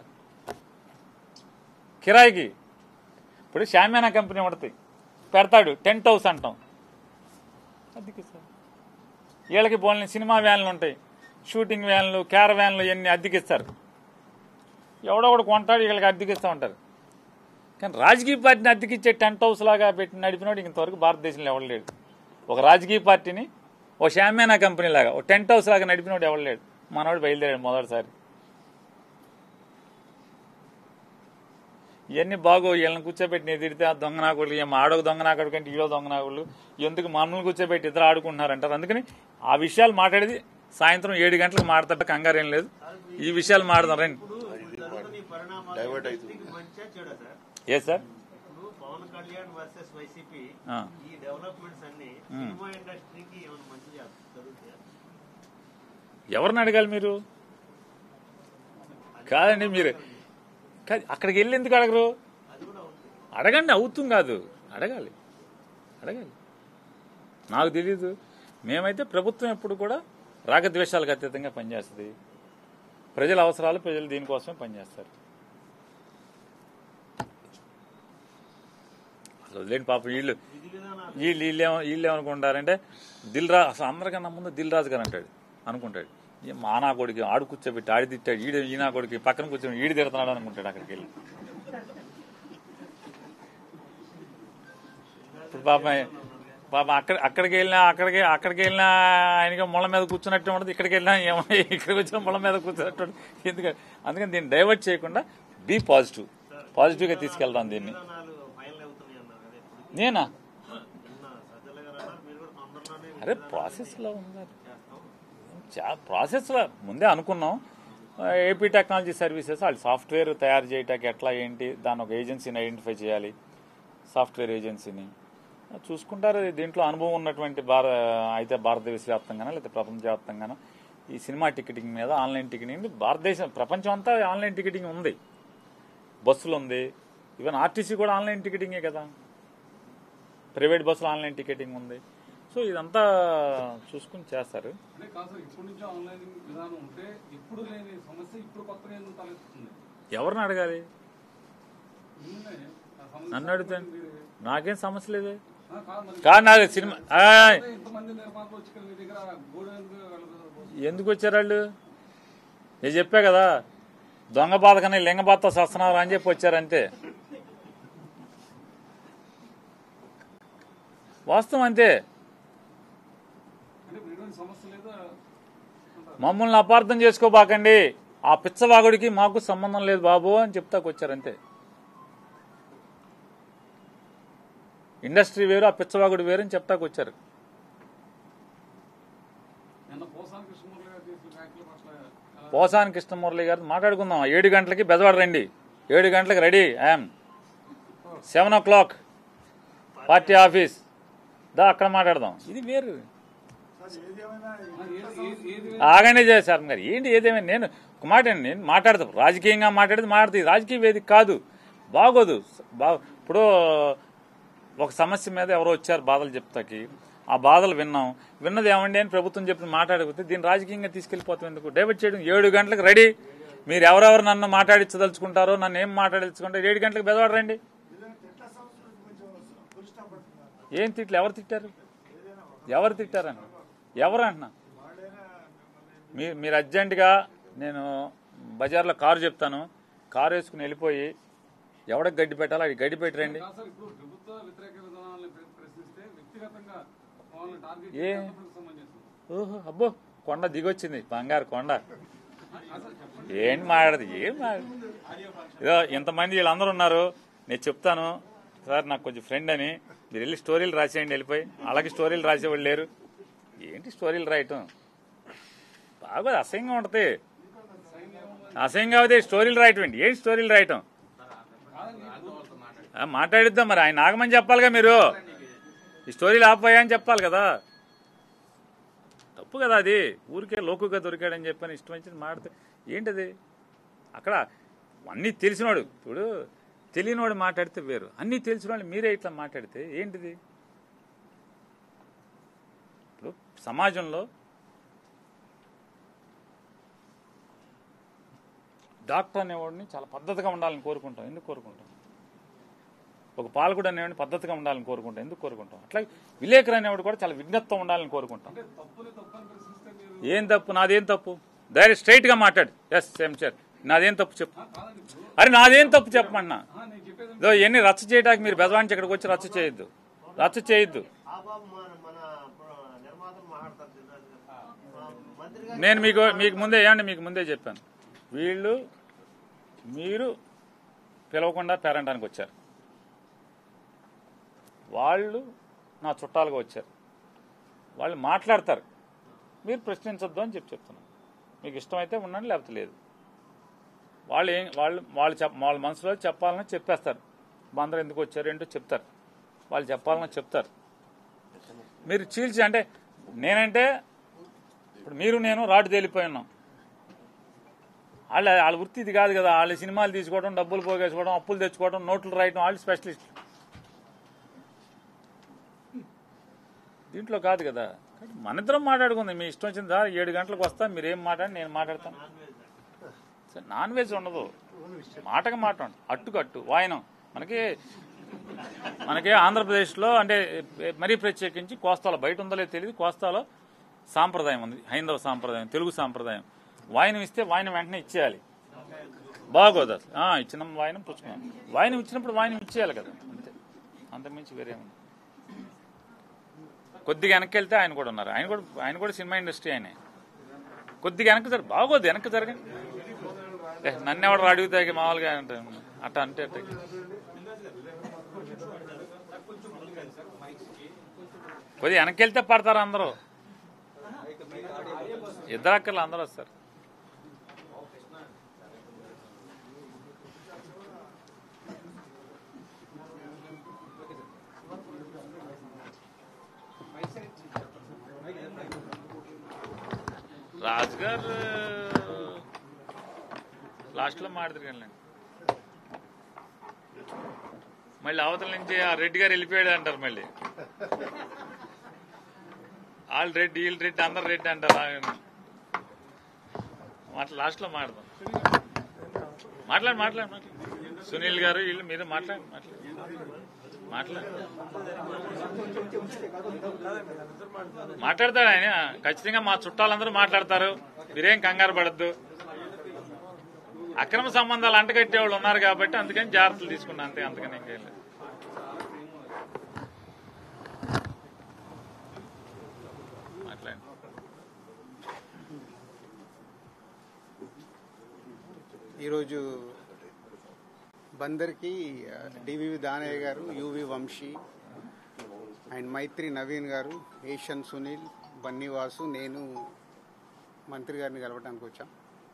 కిరాయికి ఇప్పుడు షామ్యానా కంపెనీ పడతాయి పెడతాడు టెంట్ హౌస్ అంటాం అద్దెకి సార్ వీళ్ళకి పోలిన సినిమా వ్యాన్లు ఉంటాయి షూటింగ్ వ్యాన్లు క్యార వ్యాన్లు ఇవన్నీ అద్దెకిస్తారు ఎవడో ఒకడు కొంటాడు వీళ్ళకి అద్దెకిస్తూ ఉంటారు కానీ రాజకీయ పార్టీని అద్దెకిచ్చే టెంట్ హౌస్ లాగా పెట్టి నడిపినోడు ఇంతవరకు భారతదేశంలో ఎవడు లేడు ఒక రాజకీయ పార్టీని ఓ షామ్యానా కంపెనీ లాగా ఓ టెంట్ హౌస్ లాగా నడిపినోడు ఎవడు లేడు మనోడు బయలుదేరాడు మొదటిసారి ఇవన్నీ బాగో వీళ్ళని కూర్చోబెట్టి నేను తిడితే ఆ దొంగ నాకుళ్ళు ఏం ఆడొక దొంగ నాకుడు కంటే ఈడో దొంగ నాకుళ్ళు ఎందుకు మమ్మల్ని కూర్చోబెట్టి ఇద్దరు ఆడుకుంటున్నారంటారు అందుకని ఆ విషయాలు మాట్లాడేది సాయంత్రం ఏడు గంటలకు మాట్లాడట కంగారు ఏం లేదు ఈ విషయాలు మాట్లాడదాం రండి ఇప్పుడు ఇప్పుడు జరుగుతున్న ఈ పరిణామాలు డైవర్ట్ ఇండస్ట్రీకి మంచిగా చెడా సార్ ఏ సార్ ఇప్పుడు పవన్ కళ్యాణ్ వర్సెస్ వైసీపీ ఆ. ఈ డెవలప్మెంట్స్ అన్ని సినిమా ఇండస్ట్రీకి ఏమైనా మంచి జరుగుతాయా ఎవరిని అడగాలి మీరు కాదండి మీరు కాదు అక్కడికి వెళ్ళి ఎందుకు అడగరు అది కూడా ఉంది అడగండి అవుతుంది కాదు అడగాలి అడగాలి నాకు తెలీదు మేమైతే ప్రభుత్వం ఎప్పుడు కూడా రాగద్వేషాలకు అతీతంగా పనిచేస్తుంది ప్రజల అవసరాలు ప్రజలు దీనికోసమే పనిచేస్తారు అసలు వదిలేండి పాపం వీళ్ళు విధి విధానాలు వీళ్ళు వీళ్ళేమో వీళ్ళు ఏమనుకుంటారంటే దిల్ రా అసలు అందరికన్నా ముందు దిల్ రాజు గారు అంటాడు అనుకుంటాడు ఈ మా నా కొడుకు ఆడు కూర్చోబెట్టి ఆడి తిట్టాడు ఈడు ఈ నా కొడుకు పక్కన కూర్చొని ఈడు తిడుతున్నాడు అనుకుంటాడు అక్కడికి వెళ్ళి ఇప్పుడు పాప పాప అక్కడ అక్కడికి వెళ్ళినా అక్కడికి అక్కడికి వెళ్ళినా ఆయనకి ముళ్ళ మీద కూర్చున్నట్టు ఉండదు ఇక్కడికి వెళ్ళినా ఏమో ఇక్కడికి వచ్చిన ముళ్ళ మీద కూర్చున్నట్టు ఉండదు. ఎందుకని అందుకని దీన్ని డైవర్ట్ చేయకుండా బీ పాజిటివ్ పాజిటివ్గా తీసుకెళ్దాం దీన్ని విధానాలు ఫైనల్ అవుతున్నాయి అన్నారు కదా ఇప్పుడు నేనా నిన్న సజ్జల గారు అన్నారు మీరు కూడా తొందరలోనే అరే ప్రాసెస్లో ఉంది చేస్తాం చా- ప్రాసెస్ ముందే అనుకున్నాం ఆ, ఏపీ టెక్నాలజీ సర్వీసెస్ వాళ్ళు సాఫ్ట్వేర్ తయారు చేయటానికి ఎట్లా ఏంటి దాని ఒక ఏజెన్సీని ఐడెంటిఫై చేయాలి సాఫ్ట్వేర్ ఏజెన్సీని ఆ, చూసుకుంటారు దీంట్లో అనుభవం ఉన్నటువంటి భార అయితే భారతదేశ వ్యాప్తంగానో లేకపోతే ప్రపంచవ్యాప్తంగానో ఈ సినిమా టికెటింగ్ మీద ఆన్లైన్ టికెటింగ్ భారతదేశం ప్రపంచం అంతా ఆన్లైన్ టికెటింగ్ ఉంది బస్సులు ఉంది ఈవెన్ ఆర్టీసీ కూడా ఆన్లైన్ టికెటింగే కదా ప్రైవేట్ బస్సులు ఆన్లైన్ టికెటింగ్ ఉంది సో ఇదంతా చూసుకుని చేస్తారు అంటే కాదు సార్ ఇప్పటి నుంచే ఆన్లైన్ విధానం ఉంటే ఇప్పుడు లేని సమస్య ఇప్పుడు కొత్తగా ఎందుకు తలెత్తుతుంది ఎవరిని అడగాలి నిన్నే ఆ సమస్య నన్ను అడిగితే నాకేం సమస్య లేదే ఆ, కాదు మరి కాదు నాది సినిమా ఆయ్, ఇంతమంది నిర్మాతలు వచ్చి ఇక్కడ మీ దగ్గర గోడ ఎందుకు వెళ్ళదు ఎందుకు వచ్చారు వాళ్ళు నేను చెప్పా కదా దొంగ బాధ కన్నా లింగ బాధతో సస్తున్నారు అని చెప్పి వచ్చారు అంతే వాస్తవం అంతే అంటే ఇప్పుడు ఎటువంటి సమస్య లేదు అంటారు. మమ్మల్ని అపార్థం చేసుకోబాకండి ఆ పిచ్చవాగుడికి మాకు సంబంధం లేదు బాబు అని చెప్తాకు వచ్చారు అంతే ఇండస్ట్రీ వేరు ఆ పిచ్చవాగుడు వేరు అని చెప్తాకు వచ్చారు నిన్న పోసాని కృష్ణమూర్తి గారు చేసిన వ్యాఖ్యల పట్ల ఎలా- పోసాని కృష్ణమురళి గారు మాట్లాడుకుందాం ఏడు గంటలకి బెజవాడ రండి ఏడు గంటలకు ready I'm seven o'clock party office దా అక్కడ మాట్లాడదాం ఇది వేరు ఆ, ఏది- ఏది- ఏది ఆగానే చేశారు గారు ఏంటి ఏదేమైనా నేను ఒక మాట అండి, నేను మాట్లాడతాను రాజకీయంగా మాట్లాడేది మాట్లాడుతుంది రాజకీయ వేదిక కాదు బాగోదు బా ఇప్పుడు ఒక సమస్య మీద ఎవరో వచ్చారు బాధలు చెప్తాకి ఆ బాధలు విన్నాం విన్నది ఏమండి అని ప్రభుత్వం చెప్పి మాట్లాడకపోతే దీన్ని రాజకీయంగా తీసుకెళ్లిపోతాం ఎందుకు డైవర్ట్ చేయడం ఏడు గంటలకు రెడీ మీరు ఎవరెవరు నన్ను మాట్లాడించదలుచుకుంటారో నన్ను ఏం మాట్లాడించుకుంటారో ఏడు గంటలకు బెదవాడ రండి ఏం తిట్లు ఎవరు తిట్టారు ఎవరు తిట్టారని ఎవరు అంటున్నా మీరు మీరు అర్జెంటుగా నేను బజార్లో కారు చెప్తాను కారు వేసుకుని వెళ్ళిపోయి ఎవడికి గడ్డి పెట్టాలో అది గడ్డి పెట్టరండి కాదు సార్ ఇప్పుడు ప్రభుత్వ వ్యతిరేక విధానాలను ప్ర- ప్రశ్నిస్తే వ్యక్తిగతంగా వాళ్ళని టార్గెట్ ఏ? చేయడం ఎంతవరకు సమంజసం ఓహో అబ్బో కొండ దిగొచ్చింది బంగారు కొండ ఏంటి మాట్లాడదు ఏం మాట్లాడదు ఇదో ఇంతమంది వీళ్ళందరూ ఉన్నారు నేను చెప్తాను సార్ నాకు కొంచెం ఫ్రెండ్ అని మీరు వెళ్ళి స్టోరీలు రాసేయండి వెళ్ళిపోయి అలాగే స్టోరీలు రాసేవాళ్ళు లేరు ఏంటి స్టోరీలు రాయటం బాగోదు అసహ్యంగా ఉంటుంది అసహ్యంగా అవుతాయి స్టోరీలు రాయటం ఏంటి ఏంటి స్టోరీలు రాయటం ఆ, మాట్లాడిద్దాం మరి ఆయన నాగమని చెప్పాలిగా మీరు ఈ స్టోరీలు ఆపోయా అని చెప్పాలి కదా తప్పు కదా అది ఊరికే లోకుగా దొరికాడని చెప్పని ఇష్టం వచ్చింది మాడితే ఏంటది అక్కడ అన్నీ తెలిసినోడు ఇప్పుడు తెలియనివాడు మాట్లాడితే వేరు అన్నీ తెలిసినవాడు మీరే ఇట్లా మాట్లాడితే ఏంటిది ఇప్పుడు సమాజంలో డాక్టర్ అనేవాడిని చాలా పద్ధతిగా ఉండాలని కోరుకుంటాం ఎందుకు కోరుకుంటాం ఒక పాలకుడు అనేవాడిని పద్ధతిగా ఉండాలని కోరుకుంటాం ఎందుకు కోరుకుంటాం అట్లా విలేకరు అనేవాడు కూడా చాలా విజ్ఞప్తం ఉండాలని కోరుకుంటాం అంటే తప్పుని తప్పని ప్రశ్నిస్తే మీరు ఏం తప్పు నాదేం తప్పు డైరెక్ట్ స్ట్రైట్ గా మాట్లాడు ఎస్ సేమ్ సార్ నాదేం తప్పు చెప్పు ఆ, కాదండి ఇప్పుడు అరే నాదేం తప్పు చెప్పమన్నా ఆ, నేను చెప్పేది ఇదో ఇవన్నీ రచ్చ చేయడానికి మీరు బెజవానికి ఇక్కడికి వచ్చి రచ్చ చేయొద్దు రచ్చ చేయొద్దు ఆ బాబు మన మన నిర్మాతలు మాట్లాడతారు దిల్రాజు గారు. ఆ, మంత్రి గారు నేను మీకు మీకు ముందే ఏమండి మీకు ముందే చెప్పాను వీళ్ళు మీరు పిలవకుండా పేరంటానికి వచ్చారు వాళ్ళు నా చుట్టాలుగా వచ్చారు వాళ్ళు మాట్లాడతారు మీరు ప్రశ్నించొద్దు అని చెప్పి చెప్తున్నాను మీకు ఇష్టమైతే ఉండండి లేకపోతే లేదు వాళ్ళు ఏం వాళ్ళు వాళ్ళు చెప్ వాళ్ళ మనసులో చెప్పాలని చెప్పేస్తారు అందరూ ఎందుకు వచ్చారు ఏంటో చెప్తారు వాళ్ళు చెప్పాలని చెప్తారు మీరు చీల్చి అంటే నేనంటే ఇప్పుడు మీరు నేను రాటు తేలిపోయి ఉన్నాం వాళ్ళ వాళ్ళ వృత్తి ఇది కాదు కదా వాళ్ళ సినిమాలు తీసుకోవడం డబ్బులు పోగేసుకోవడం అప్పులు తెచ్చుకోవడం నోట్లు రాయడం వాళ్ళు స్పెషలిస్ట్ దీంట్లో కాదు కదా కాబట్టి మన ఇద్దరం మాట్లాడుకుంది మీ ఇష్టం వచ్చిందా ఏడు గంటలకు వస్తా మీరేం మాట్లాడి నేను మాట్లాడతాను సరే, నాన్ వెజ్ ఉండదు మాటకి మాట ఉండదు. అట్టుకు అట్టు వాయనం మనకి మనకి ఆంధ్రప్రదేశ్లో అంటే మరీ ప్రత్యేకించి కోస్తాలో బయట ఉందో లేదో తెలియదు కోస్తాలో సాంప్రదాయం ఉంది హైందవ సాంప్రదాయం తెలుగు సాంప్రదాయం వాయినం ఇస్తే వాయినం వెంటనే ఇచ్చేయాలి బాగోదు అసలు ఆ, ఇచ్చిన వాయినం పుచ్చుకున్నాం వాయినం ఇచ్చినప్పుడు వాయినం ఇచ్చేయాలి కదా అంతే అంతకుమించి వేరే ఉంది కొద్దిగా వెనక్కి వెళ్తే ఆయన కూడా ఉన్నారు ఆయన కూడా ఆయన కూడా సినిమా ఇండస్ట్రీ ఆయనే కొద్దిగా వెనక్కి జరగ బాగోదు వెనక్కి జరగండి ఏ, నన్ను ఎవడు అడుగుతాయి మామూలుగా అంటే అట్ట అంటే అట్ట కొద్దిగా వెనక్కి వెళ్తే పడతారు అందరూ ఇద్దరు అక్కర్లు అందరూ వస్తారు రాజు గారు లాస్ట్లో మాట్లాడుతున్నా మళ్ళీ అవతల నుంచి ఆ రెడ్డి గారు వెళ్ళిపోయాడు అంటారు మళ్ళీ వాళ్ళు రెడ్డి వీళ్ళు రెడ్డి అందరు రెడ్డి అంటారు మాట్లా లాస్ట్లో మాట్లాడదాం మాట్లాడు మాట్లాడు మాట్లాడు సునీల్ గారు వీళ్ళు మీరు మాట్లాడు మాట్లాడు మాట్లాడు మాట్లాడతాడు ఆయన ఖచ్చితంగా మా చుట్టాలందరూ మాట్లాడతారు మీరేం కంగారు పడద్దు అక్రమ సంబంధాలు అంటగట్టే వాళ్ళు ఉన్నారు కాబట్టి అందుకని జాగ్రత్తలు తీసుకున్నా అంతే అందుకని ఇంకేం లేదు మాట్లాడండి ఈరోజు బందర్కి డివివి దానయ్య గారు యువి వంశీ అండ్ మైత్రి నవీన్ గారు ఏషియన్ సునీల్ బన్నీవాసు నేను మంత్రి గారిని కలవడానికి వచ్చాం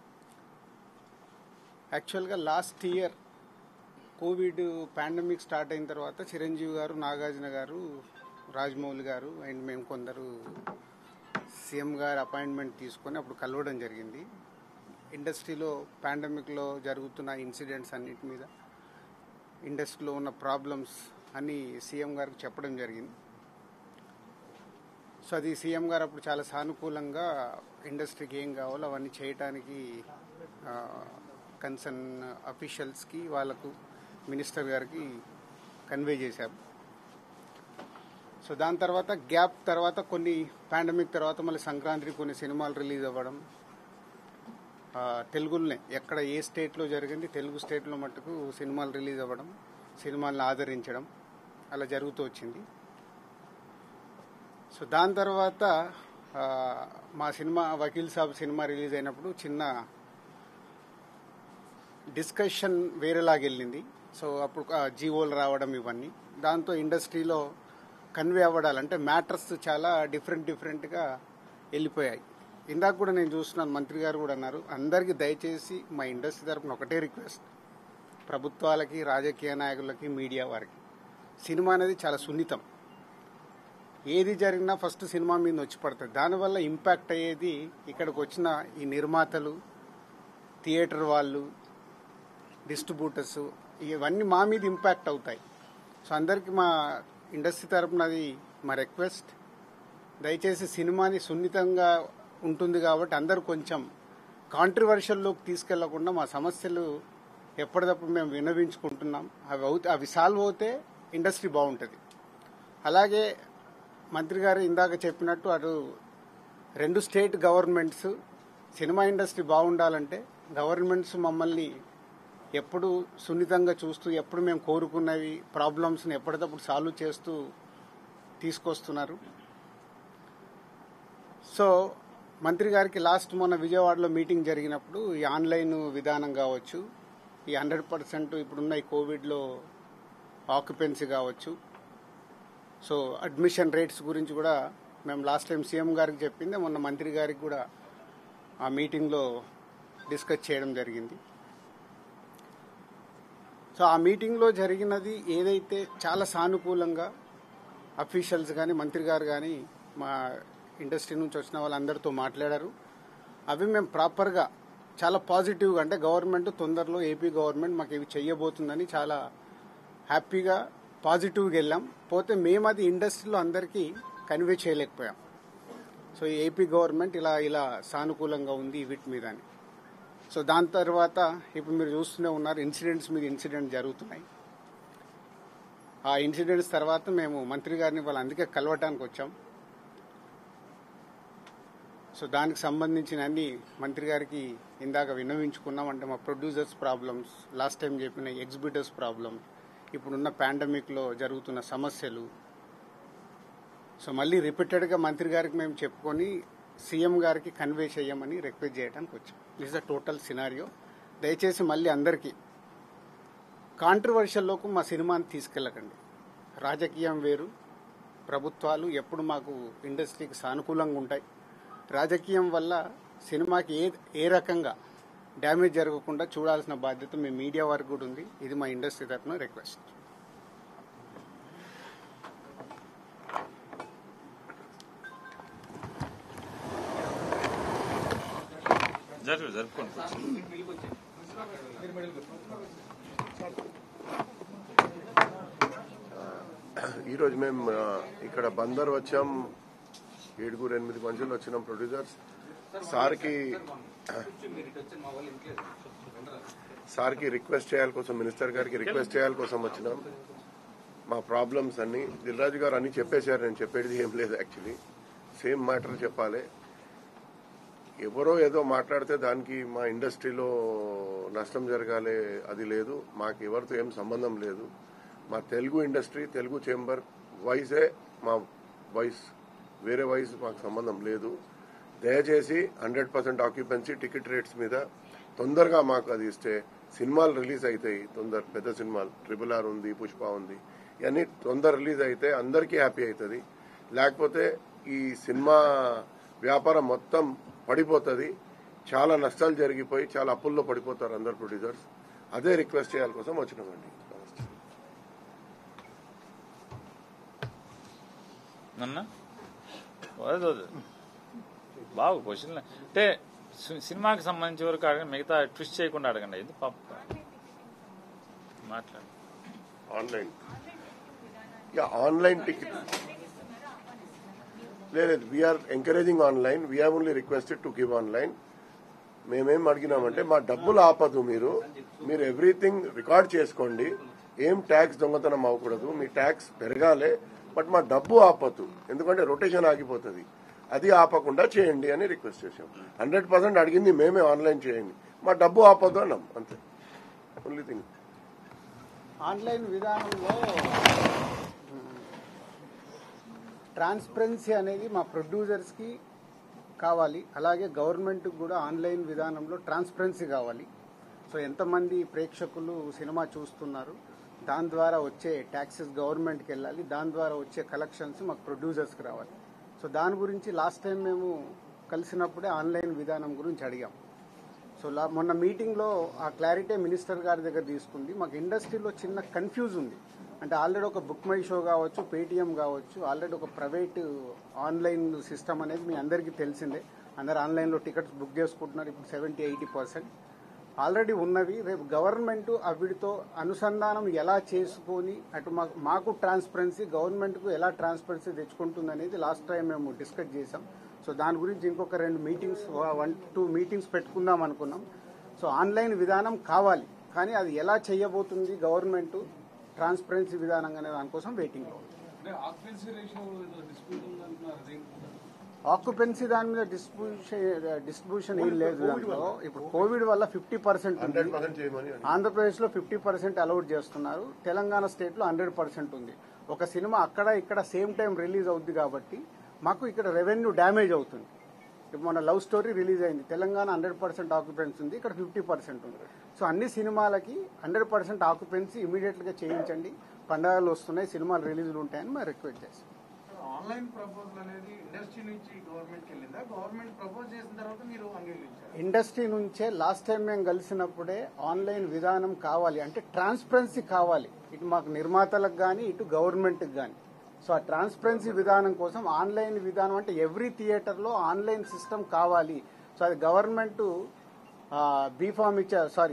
యాక్చువల్గా last year COVID pandemic start అయిన తర్వాత చిరంజీవి గారు నాగార్జున గారు రాజమౌళి గారు అండ్ మేము కొందరు సీఎం గారు అపాయింట్మెంట్ తీసుకొని అప్పుడు కలవడం జరిగింది ఇండస్ట్రీలో పాండమిక్లో జరుగుతున్న ఇన్సిడెంట్స్ అన్నిటి మీద ఇండస్ట్రీలో ఉన్న ప్రాబ్లమ్స్ అన్ని సీఎం గారికి చెప్పడం జరిగింది సో అది సీఎం గారు అప్పుడు చాలా సానుకూలంగా ఇండస్ట్రీకి ఏం కావాలో అవన్నీ చేయటానికి కన్సర్న్ అఫీషియల్స్కి వాళ్ళకు మినిస్టర్ గారికి కన్వే చేశారు సో దాని తర్వాత గ్యాప్ తర్వాత కొన్ని పాండమిక్ తర్వాత మళ్ళీ సంక్రాంతికి కొన్ని సినిమాలు రిలీజ్ అవ్వడం ఆ, తెలుగులోనే ఎక్కడ ఏ స్టేట్లో జరిగింది తెలుగు స్టేట్లో మట్టుకు సినిమాలు రిలీజ్ అవ్వడం సినిమాలను ఆదరించడం అలా జరుగుతూ వచ్చింది సో దాని తర్వాత ఆ, మా cinema Vakeel Saab cinema release అయినప్పుడు చిన్న డిస్కషన్ వేరేలాగా వెళ్ళింది సో అప్పుడు ఆ, జీవోలు రావడం ఇవన్నీ దాంతో ఇండస్ట్రీలో కన్వే అవ్వడాలంటే మ్యాటర్స్ చాలా డిఫరెంట్ డిఫరెంట్గా వెళ్ళిపోయాయి ఇందాక కూడా నేను చూస్తున్నాను మంత్రి గారు కూడా అన్నారు అందరికీ దయచేసి మా ఇండస్ట్రీ తరపున ఒకటే రిక్వెస్ట్ ప్రభుత్వాలకి రాజకీయ నాయకులకి మీడియా వారికి సినిమా అనేది చాలా సున్నితం ఏది జరిగినా ఫస్ట్ సినిమా మీద వచ్చి పడుతుంది దానివల్ల ఇంపాక్ట్ అయ్యేది ఇక్కడికి వచ్చిన ఈ నిర్మాతలు థియేటర్ వాళ్ళు డిస్ట్రిబ్యూటర్స్ ఇవన్నీ మా మీద ఇంపాక్ట్ అవుతాయి సో అందరికీ మా ఇండస్ట్రీ తరపున అది మా రిక్వెస్ట్ దయచేసి సినిమాని సున్నితంగా ఉంటుంది కాబట్టి అందరూ కొంచెం కాంట్రవర్షియల్లోకి తీసుకెళ్లకుండా మా సమస్యలు ఎప్పటికప్పుడు మేము వినవించుకుంటున్నాం అవి అవుతే అవి సాల్వ్ అవుతే ఇండస్ట్రీ బాగుంటుంది అలాగే మంత్రి గారు ఇందాక చెప్పినట్టు అటు రెండు స్టేట్ గవర్నమెంట్స్ సినిమా ఇండస్ట్రీ బాగుండాలంటే గవర్నమెంట్స్ మమ్మల్ని ఎప్పుడు సున్నితంగా చూస్తూ ఎప్పుడు మేము కోరుకున్నవి ప్రాబ్లమ్స్ని ఎప్పటికప్పుడు సాల్వ్ చేస్తూ తీసుకొస్తున్నారు సో మంత్రి గారికి లాస్ట్ మొన్న విజయవాడలో మీటింగ్ జరిగినప్పుడు ఈ ఆన్లైన్ విధానం కావచ్చు ఈ హండ్రెడ్ పర్సెంట్ ఇప్పుడున్న ఈ కోవిడ్లో ఆక్యుపెన్సీ కావచ్చు సో అడ్మిషన్ రేట్స్ గురించి కూడా మేము లాస్ట్ టైం సీఎం గారికి చెప్పింది మొన్న మంత్రి గారికి కూడా ఆ మీటింగ్లో డిస్కస్ చేయడం జరిగింది సో ఆ మీటింగ్లో జరిగినది ఏదైతే చాలా సానుకూలంగా అఫీషియల్స్ కానీ మంత్రి గారు కానీ మా ఇండస్ట్రీ నుంచి వచ్చిన వాళ్ళందరితో మాట్లాడారు అవి మేము ప్రాపర్గా చాలా పాజిటివ్గా అంటే గవర్నమెంట్ తొందరలో ఏపీ గవర్నమెంట్ మాకు ఇవి చెయ్యబోతుందని చాలా హ్యాపీగా పాజిటివ్గా వెళ్ళాం పోతే మేము అది ఇండస్ట్రీలో అందరికీ కన్వే చేయలేకపోయాం సో ఏపీ గవర్నమెంట్ ఇలా ఇలా సానుకూలంగా ఉంది వీటి మీద అని సో దాని తర్వాత ఇప్పుడు మీరు చూస్తూనే ఉన్నారు ఇన్సిడెంట్స్ మీద ఇన్సిడెంట్ జరుగుతున్నాయి ఆ ఇన్సిడెంట్స్ తర్వాత మేము మంత్రి గారిని వాళ్ళు అందుకే కలవటానికి వచ్చాం సో దానికి సంబంధించిన అన్ని మంత్రి గారికి ఇందాక విన్నవించుకున్నాం అంటే మా ప్రొడ్యూసర్స్ ప్రాబ్లమ్స్ లాస్ట్ టైం చెప్పిన ఎగ్జిబిటర్స్ ప్రాబ్లమ్ ఇప్పుడున్న పాండమిక్లో జరుగుతున్న సమస్యలు సో మళ్ళీ రిపీటెడ్గా మంత్రి గారికి మేము చెప్పుకొని సీఎం గారికి కన్వే చేయమని రిక్వెస్ట్ చేయడానికి వచ్చాం దిస్ ద టోటల్ సినారియో దయచేసి మళ్ళీ అందరికీ కాంట్రవర్షియల్లోకి మా సినిమాని తీసుకెళ్ళకండి రాజకీయం వేరు ప్రభుత్వాలు ఎప్పుడు మాకు ఇండస్ట్రీకి సానుకూలంగా ఉంటాయి రాజకీయం వల్ల సినిమాకి ఏ ఏ రకంగా డ్యామేజ్ జరగకుండా చూడాల్సిన బాధ్యత మీ మీడియా వారికి కూడా ఉంది ఇది మా ఇండస్ట్రీ తరఫున రిక్వెస్ట్ జరుగు జరుపుకోండి ఈరోజు మేము ఆ, ఇక్కడ బందర్ వచ్చాం ఏడుగురు ఎనిమిది మందిలో వచ్చినాం ప్రొడ్యూసర్స్ సార్కి సార్కి రిక్వెస్ట్ చేయాలి కోసం మినిస్టర్ గారికి రిక్వెస్ట్ చేయాలి కోసం వచ్చినాం మా ప్రాబ్లమ్స్ అన్ని దిల్రాజు గారు అన్ని చెప్పేశారు నేను చెప్పేది ఏం లేదు యాక్చువల్లీ సేమ్ మ్యాటర్ చెప్పాలి ఎవరో ఏదో మాట్లాడితే దానికి మా ఇండస్ట్రీలో నష్టం జరగాలి అది లేదు మాకు ఎవరితో ఏం సంబంధం లేదు మా తెలుగు ఇండస్ట్రీ తెలుగు చేంబర్ వాయిసే మా వాయిస్ వేరే వాయిస్ మాకు సంబంధం లేదు దయచేసి hundred percent occupancy ticket rates మీద తొందరగా మాకు అది ఇస్తే సినిమాలు రిలీజ్ అవుతాయి తొందర పెద్ద సినిమాలు ట్రిపుల్ ఆర్ ఉంది పుష్ప ఉంది ఇవన్నీ తొందర రిలీజ్ అయితే అందరికీ హ్యాపీ అవుతుంది లేకపోతే ఈ సినిమా వ్యాపారం మొత్తం పడిపోతుంది చాలా నష్టాలు జరిగిపోయి చాలా అప్పుల్లో పడిపోతారు అందరు ప్రొడ్యూసర్స్ అదే రిక్వెస్ట్ చేయాలి కోసం వచ్చినామండి నమస్తే నన్న వద్దు వద్దు బాగు క్వశ్చన్ అంటే సి- సినిమాకి సంబంధించి వరకు అడగండి మిగతా ట్విస్ట్ చేయకుండా అడగండి ఇది పాప మాట్లాడు ఆన్లైన్ యా ఆన్లైన్ టికెట్ లేదు we're encouraging online we're only requested to give online మేమేం అడిగినామంటే మా డబ్బులు ఆపదు మీరు మీరు ఎవ్రీథింగ్ రికార్డ్ చేసుకోండి ఏం ట్యాక్స్ దొంగతనం అవ్వకూడదు మీ ట్యాక్స్ పెరగాలి బట్ మా డబ్బు ఆపద్దు ఎందుకంటే రొటేషన్ ఆగిపోతుంది అది ఆపకుండా చేయండి అని రిక్వెస్ట్ చేసాం హండ్రెడ్ పర్సెంట్ అడిగింది మేమే ఆన్లైన్ చేయండి మా డబ్బు ఆపద్దు అన్నాం అంతే ఓన్లీ థింగ్ ఆన్లైన్ విధానంలో ట్రాన్స్పరెన్సీ అనేది మా ప్రొడ్యూసర్స్కి కావాలి అలాగే గవర్నమెంట్కి కూడా ఆన్లైన్ విధానంలో ట్రాన్స్పరెన్సీ కావాలి సో ఎంతమంది ప్రేక్షకులు సినిమా చూస్తున్నారు దాని ద్వారా వచ్చే ట్యాక్సెస్ గవర్నమెంట్కి వెళ్ళాలి దాని ద్వారా వచ్చే కలెక్షన్స్ మాకు ప్రొడ్యూసర్స్కి రావాలి సో దాని గురించి లాస్ట్ టైం మేము కలిసినప్పుడే ఆన్లైన్ విధానం గురించి అడిగాం సో లా మొన్న మీటింగ్లో ఆ క్లారిటీ మినిస్టర్ గారి దగ్గర తీసుకుంది మాకు ఇండస్ట్రీలో చిన్న కన్ఫ్యూజ్ ఉంది అంటే ఆల్రెడీ ఒక బుక్ మై షో కావచ్చు పేటిఎం కావచ్చు ఆల్రెడీ ఒక ప్రైవేట్ ఆన్లైన్ సిస్టమ్ అనేది మీ అందరికీ తెలిసిందే అందరు ఆన్లైన్లో టికెట్స్ బుక్ చేసుకుంటున్నారు ఇప్పుడు సెవెంటీ ఎయిటీ పర్సెంట్ ఆల్రెడీ ఉన్నవి రేపు గవర్నమెంట్ వీటితో అనుసంధానం ఎలా చేసుకొని అటు మాకు మాకు ట్రాన్స్పరెన్సీ గవర్నమెంట్కు ఎలా ట్రాన్స్పరెన్సీ తెచ్చుకుంటుంది అనేది లాస్ట్ టైం మేము డిస్కస్ చేసాం సో దాని గురించి ఇంకొక రెండు మీటింగ్స్ వన్ టూ మీటింగ్స్ పెట్టుకుందాం అనుకున్నాం సో ఆన్లైన్ విధానం కావాలి కానీ అది ఎలా చేయబోతుంది గవర్నమెంట్ ట్రాన్స్పరెన్సీ విధానం అనే దానికోసం వెయిటింగ్లో ఉంది అంటే ఆక్యుపెన్సీ రేషియో డిస్ప్యూట్ ఉంది అంటున్నారు అదేంటి ఆక్యుపెన్సీ దాని మీద డిస్ట్రిబ్యూషన్ డిస్ట్రిబ్యూషన్ ఏం లేదు దాంట్లో ఇప్పుడు కోవిడ్ వల్ల ఫిఫ్టీ పర్సెంట్ ఉంది హండ్రెడ్ పర్సెంట్ చేయమని అడిగాం. ఆంధ్రప్రదేశ్ లో ఫిఫ్టీ పర్సెంట్ అలౌట్ చేస్తున్నారు తెలంగాణ స్టేట్ లో హండ్రెడ్ పర్సెంట్ ఉంది ఒక సినిమా అక్కడ ఇక్కడ సేమ్ టైం రిలీజ్ అవుద్ది కాబట్టి మాకు ఇక్కడ రెవెన్యూ డ్యామేజ్ అవుతుంది ఇప్పుడు మన లవ్ స్టోరీ రిలీజ్ అయింది తెలంగాణ హండ్రెడ్ పర్సెంట్ ఆక్యుపెన్సీ ఉంది ఇక్కడ ఫిఫ్టీ పర్సెంట్ ఉంది సో అన్ని సినిమాలకి హండ్రెడ్ పర్సెంట్ ఆక్యుపెన్సీ ఇమీడియట్ గా చేయించండి పండుగలు వస్తున్నాయి సినిమాలు రిలీజ్లు ఉంటాయని మేము రిక్వెస్ట్ చేస్తాం ఆన్లైన్ ప్రపోజల్ అనేది ఇండస్ట్రీ నుంచి గవర్నమెంట్ కి వెళ్ళిందా గవర్నమెంట్ ప్రపోజ్ చేసిన తర్వాత మీరు అంగీకరించారు ఇండస్ట్రీ నుంచే లాస్ట్ టైం మేము కలిసినప్పుడే ఆన్లైన్ విధానం కావాలి అంటే ట్రాన్స్పరెన్సీ కావాలి ఇటు మాకు నిర్మాతలకు కానీ ఇటు గవర్నమెంట్కి కానీ సో ఆ ట్రాన్స్పరెన్సీ విధానం కోసం ఆన్లైన్ విధానం అంటే ఎవ్రీ థియేటర్లో ఆన్లైన్ సిస్టమ్ కావాలి సో అది గవర్నమెంట్ బీఫామ్ ఇచ్చా సారీ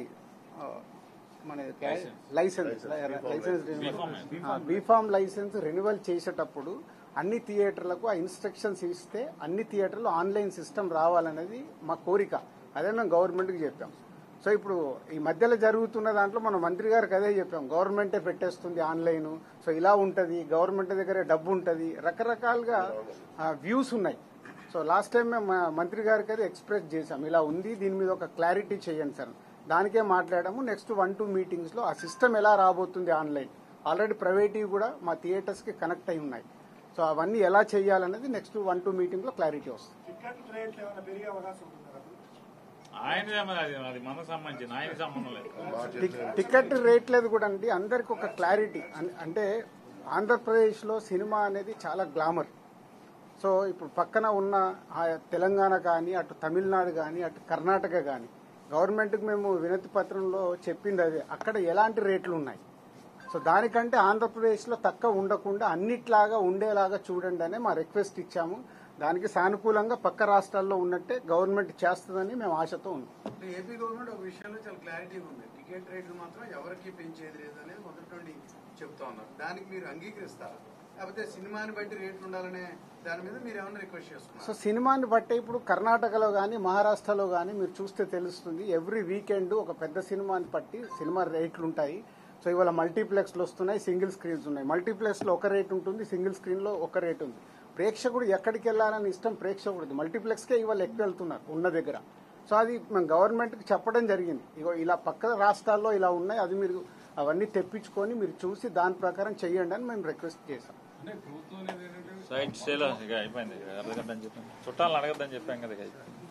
మన license license B form license renewal చేసేటప్పుడు అన్ని థియేటర్లకు ఆ ఇన్స్ట్రక్షన్స్ ఇస్తే అన్ని థియేటర్లు ఆన్లైన్ సిస్టమ్ రావాలనేది మా కోరిక అదే మేము గవర్నమెంట్కి చెప్పాం సో ఇప్పుడు ఈ మధ్యలో జరుగుతున్న దాంట్లో మన మంత్రి గారికి అదే చెప్పాం గవర్నమెంటే పెట్టేస్తుంది ఆన్లైన్ సో ఇలా ఉంటుంది గవర్నమెంట్ దగ్గర డబ్బు ఉంటుంది రకరకాలుగా వ్యూస్ ఉన్నాయి సో లాస్ట్ టైం మేము మా మంత్రి గారికి అది ఎక్స్ప్రెస్ చేశాం ఇలా ఉంది దీని మీద ఒక క్లారిటీ చేయండి సార్ దానికే మాట్లాడాము నెక్స్ట్ వన్ టూ మీటింగ్స్ లో ఆ సిస్టమ్ ఎలా రాబోతుంది ఆన్లైన్ ఆల్రెడీ ప్రైవేట్ కూడా మా థియేటర్స్ కి కనెక్ట్ అయి ఉన్నాయి సో అవన్నీ ఎలా చేయాలనేది నెక్స్ట్ వన్ టూ మీటింగ్ లో క్లారిటీ వస్తుంది టికెట్ రేట్లు ఏమైనా పెరిగే అవకాశం ఉంటుందా ఆయన అది అది మనకు సంబంధించిన ఆయనకి సంబంధం లేదు బాగా టిక్- చేశారు. టికెట్ రేట్లేదు కూడా అండి అందరికి ఒక క్లారిటీ అన్- అంటే ఆంధ్రప్రదేశ్ లో సినిమా అనేది చాలా గ్లామర్ సో ఇప్పుడు పక్కన ఉన్న ఆ తెలంగాణ కానీ అటు తమిళనాడు కానీ అటు కర్ణాటక కానీ గవర్నమెంట్కి మేము వినతి పత్రంలో చెప్పింది అదే అక్కడ ఎలాంటి రేట్లు ఉన్నాయి సో దానికంటే ఆంధ్రప్రదేశ్లో తక్కువ ఉండకుండా అన్నిట్లాగా ఉండేలాగా చూడండి అనే మా రిక్వెస్ట్ ఇచ్చాము దానికి సానుకూలంగా పక్క రాష్ట్రాల్లో ఉన్నట్టే గవర్నమెంట్ చేస్తుందని మేము ఆశతో ఉన్నాం అంటే ఏపీ గవర్నమెంట్ ఒక విషయంలో చాలా క్లారిటీగా ఉంది టికెట్ రేట్లు మాత్రం ఎవరికి పెంచేది లేదు అనేది మొదటి నుండి చెప్తా ఉన్నారు దానికి మీరు అంగీకరిస్తారా లేకపోతే సినిమాని బట్టి రేట్లు ఉండాలనే దాని మీద మీరు ఏమైనా రిక్వెస్ట్ సో చేసుకున్నారు సినిమాని బట్టే ఇప్పుడు కర్ణాటకలో కానీ మహారాష్ట్రలో కానీ మీరు చూస్తే తెలుస్తుంది ఎవ్రీ వీకెండ్ ఒక పెద్ద సినిమాని బట్టి సినిమా రేట్లు ఉంటాయి సో ఇవాళ మల్టీప్లెక్స్లు వస్తున్నాయి సింగిల్ స్క్రీన్స్ ఉన్నాయి మల్టీప్లెక్స్లో ఒక రేట్ ఉంటుంది సింగిల్ స్క్రీన్లో ఒక రేట్ ఉంది ప్రేక్షకుడు ఎక్కడికి వెళ్ళాలని ఇష్టం ప్రేక్షకుడిది మల్టీప్లెక్స్కే ఇవాళ ఎక్కువ వెళ్తున్నారు ఉన్న దగ్గర సో అది మేము గవర్నమెంట్కి చెప్పడం జరిగింది ఇగో ఇలా పక్క రాష్ట్రాల్లో ఇలా ఉన్నాయి అది మీరు అవన్నీ తెప్పించుకొని మీరు చూసి దాని ప్రకారం చెయ్యండి అని మేము రిక్వెస్ట్ చేశాం అంటే ప్రభుత్వం అనేది ఏంటంటే సైడ్ సేల్ ఇక అయిపోయింది ఇక అడగద్దని చెప్పాను చుట్టాలను అడగద్దని చెప్పాం కదా ఇక అయిపోయింది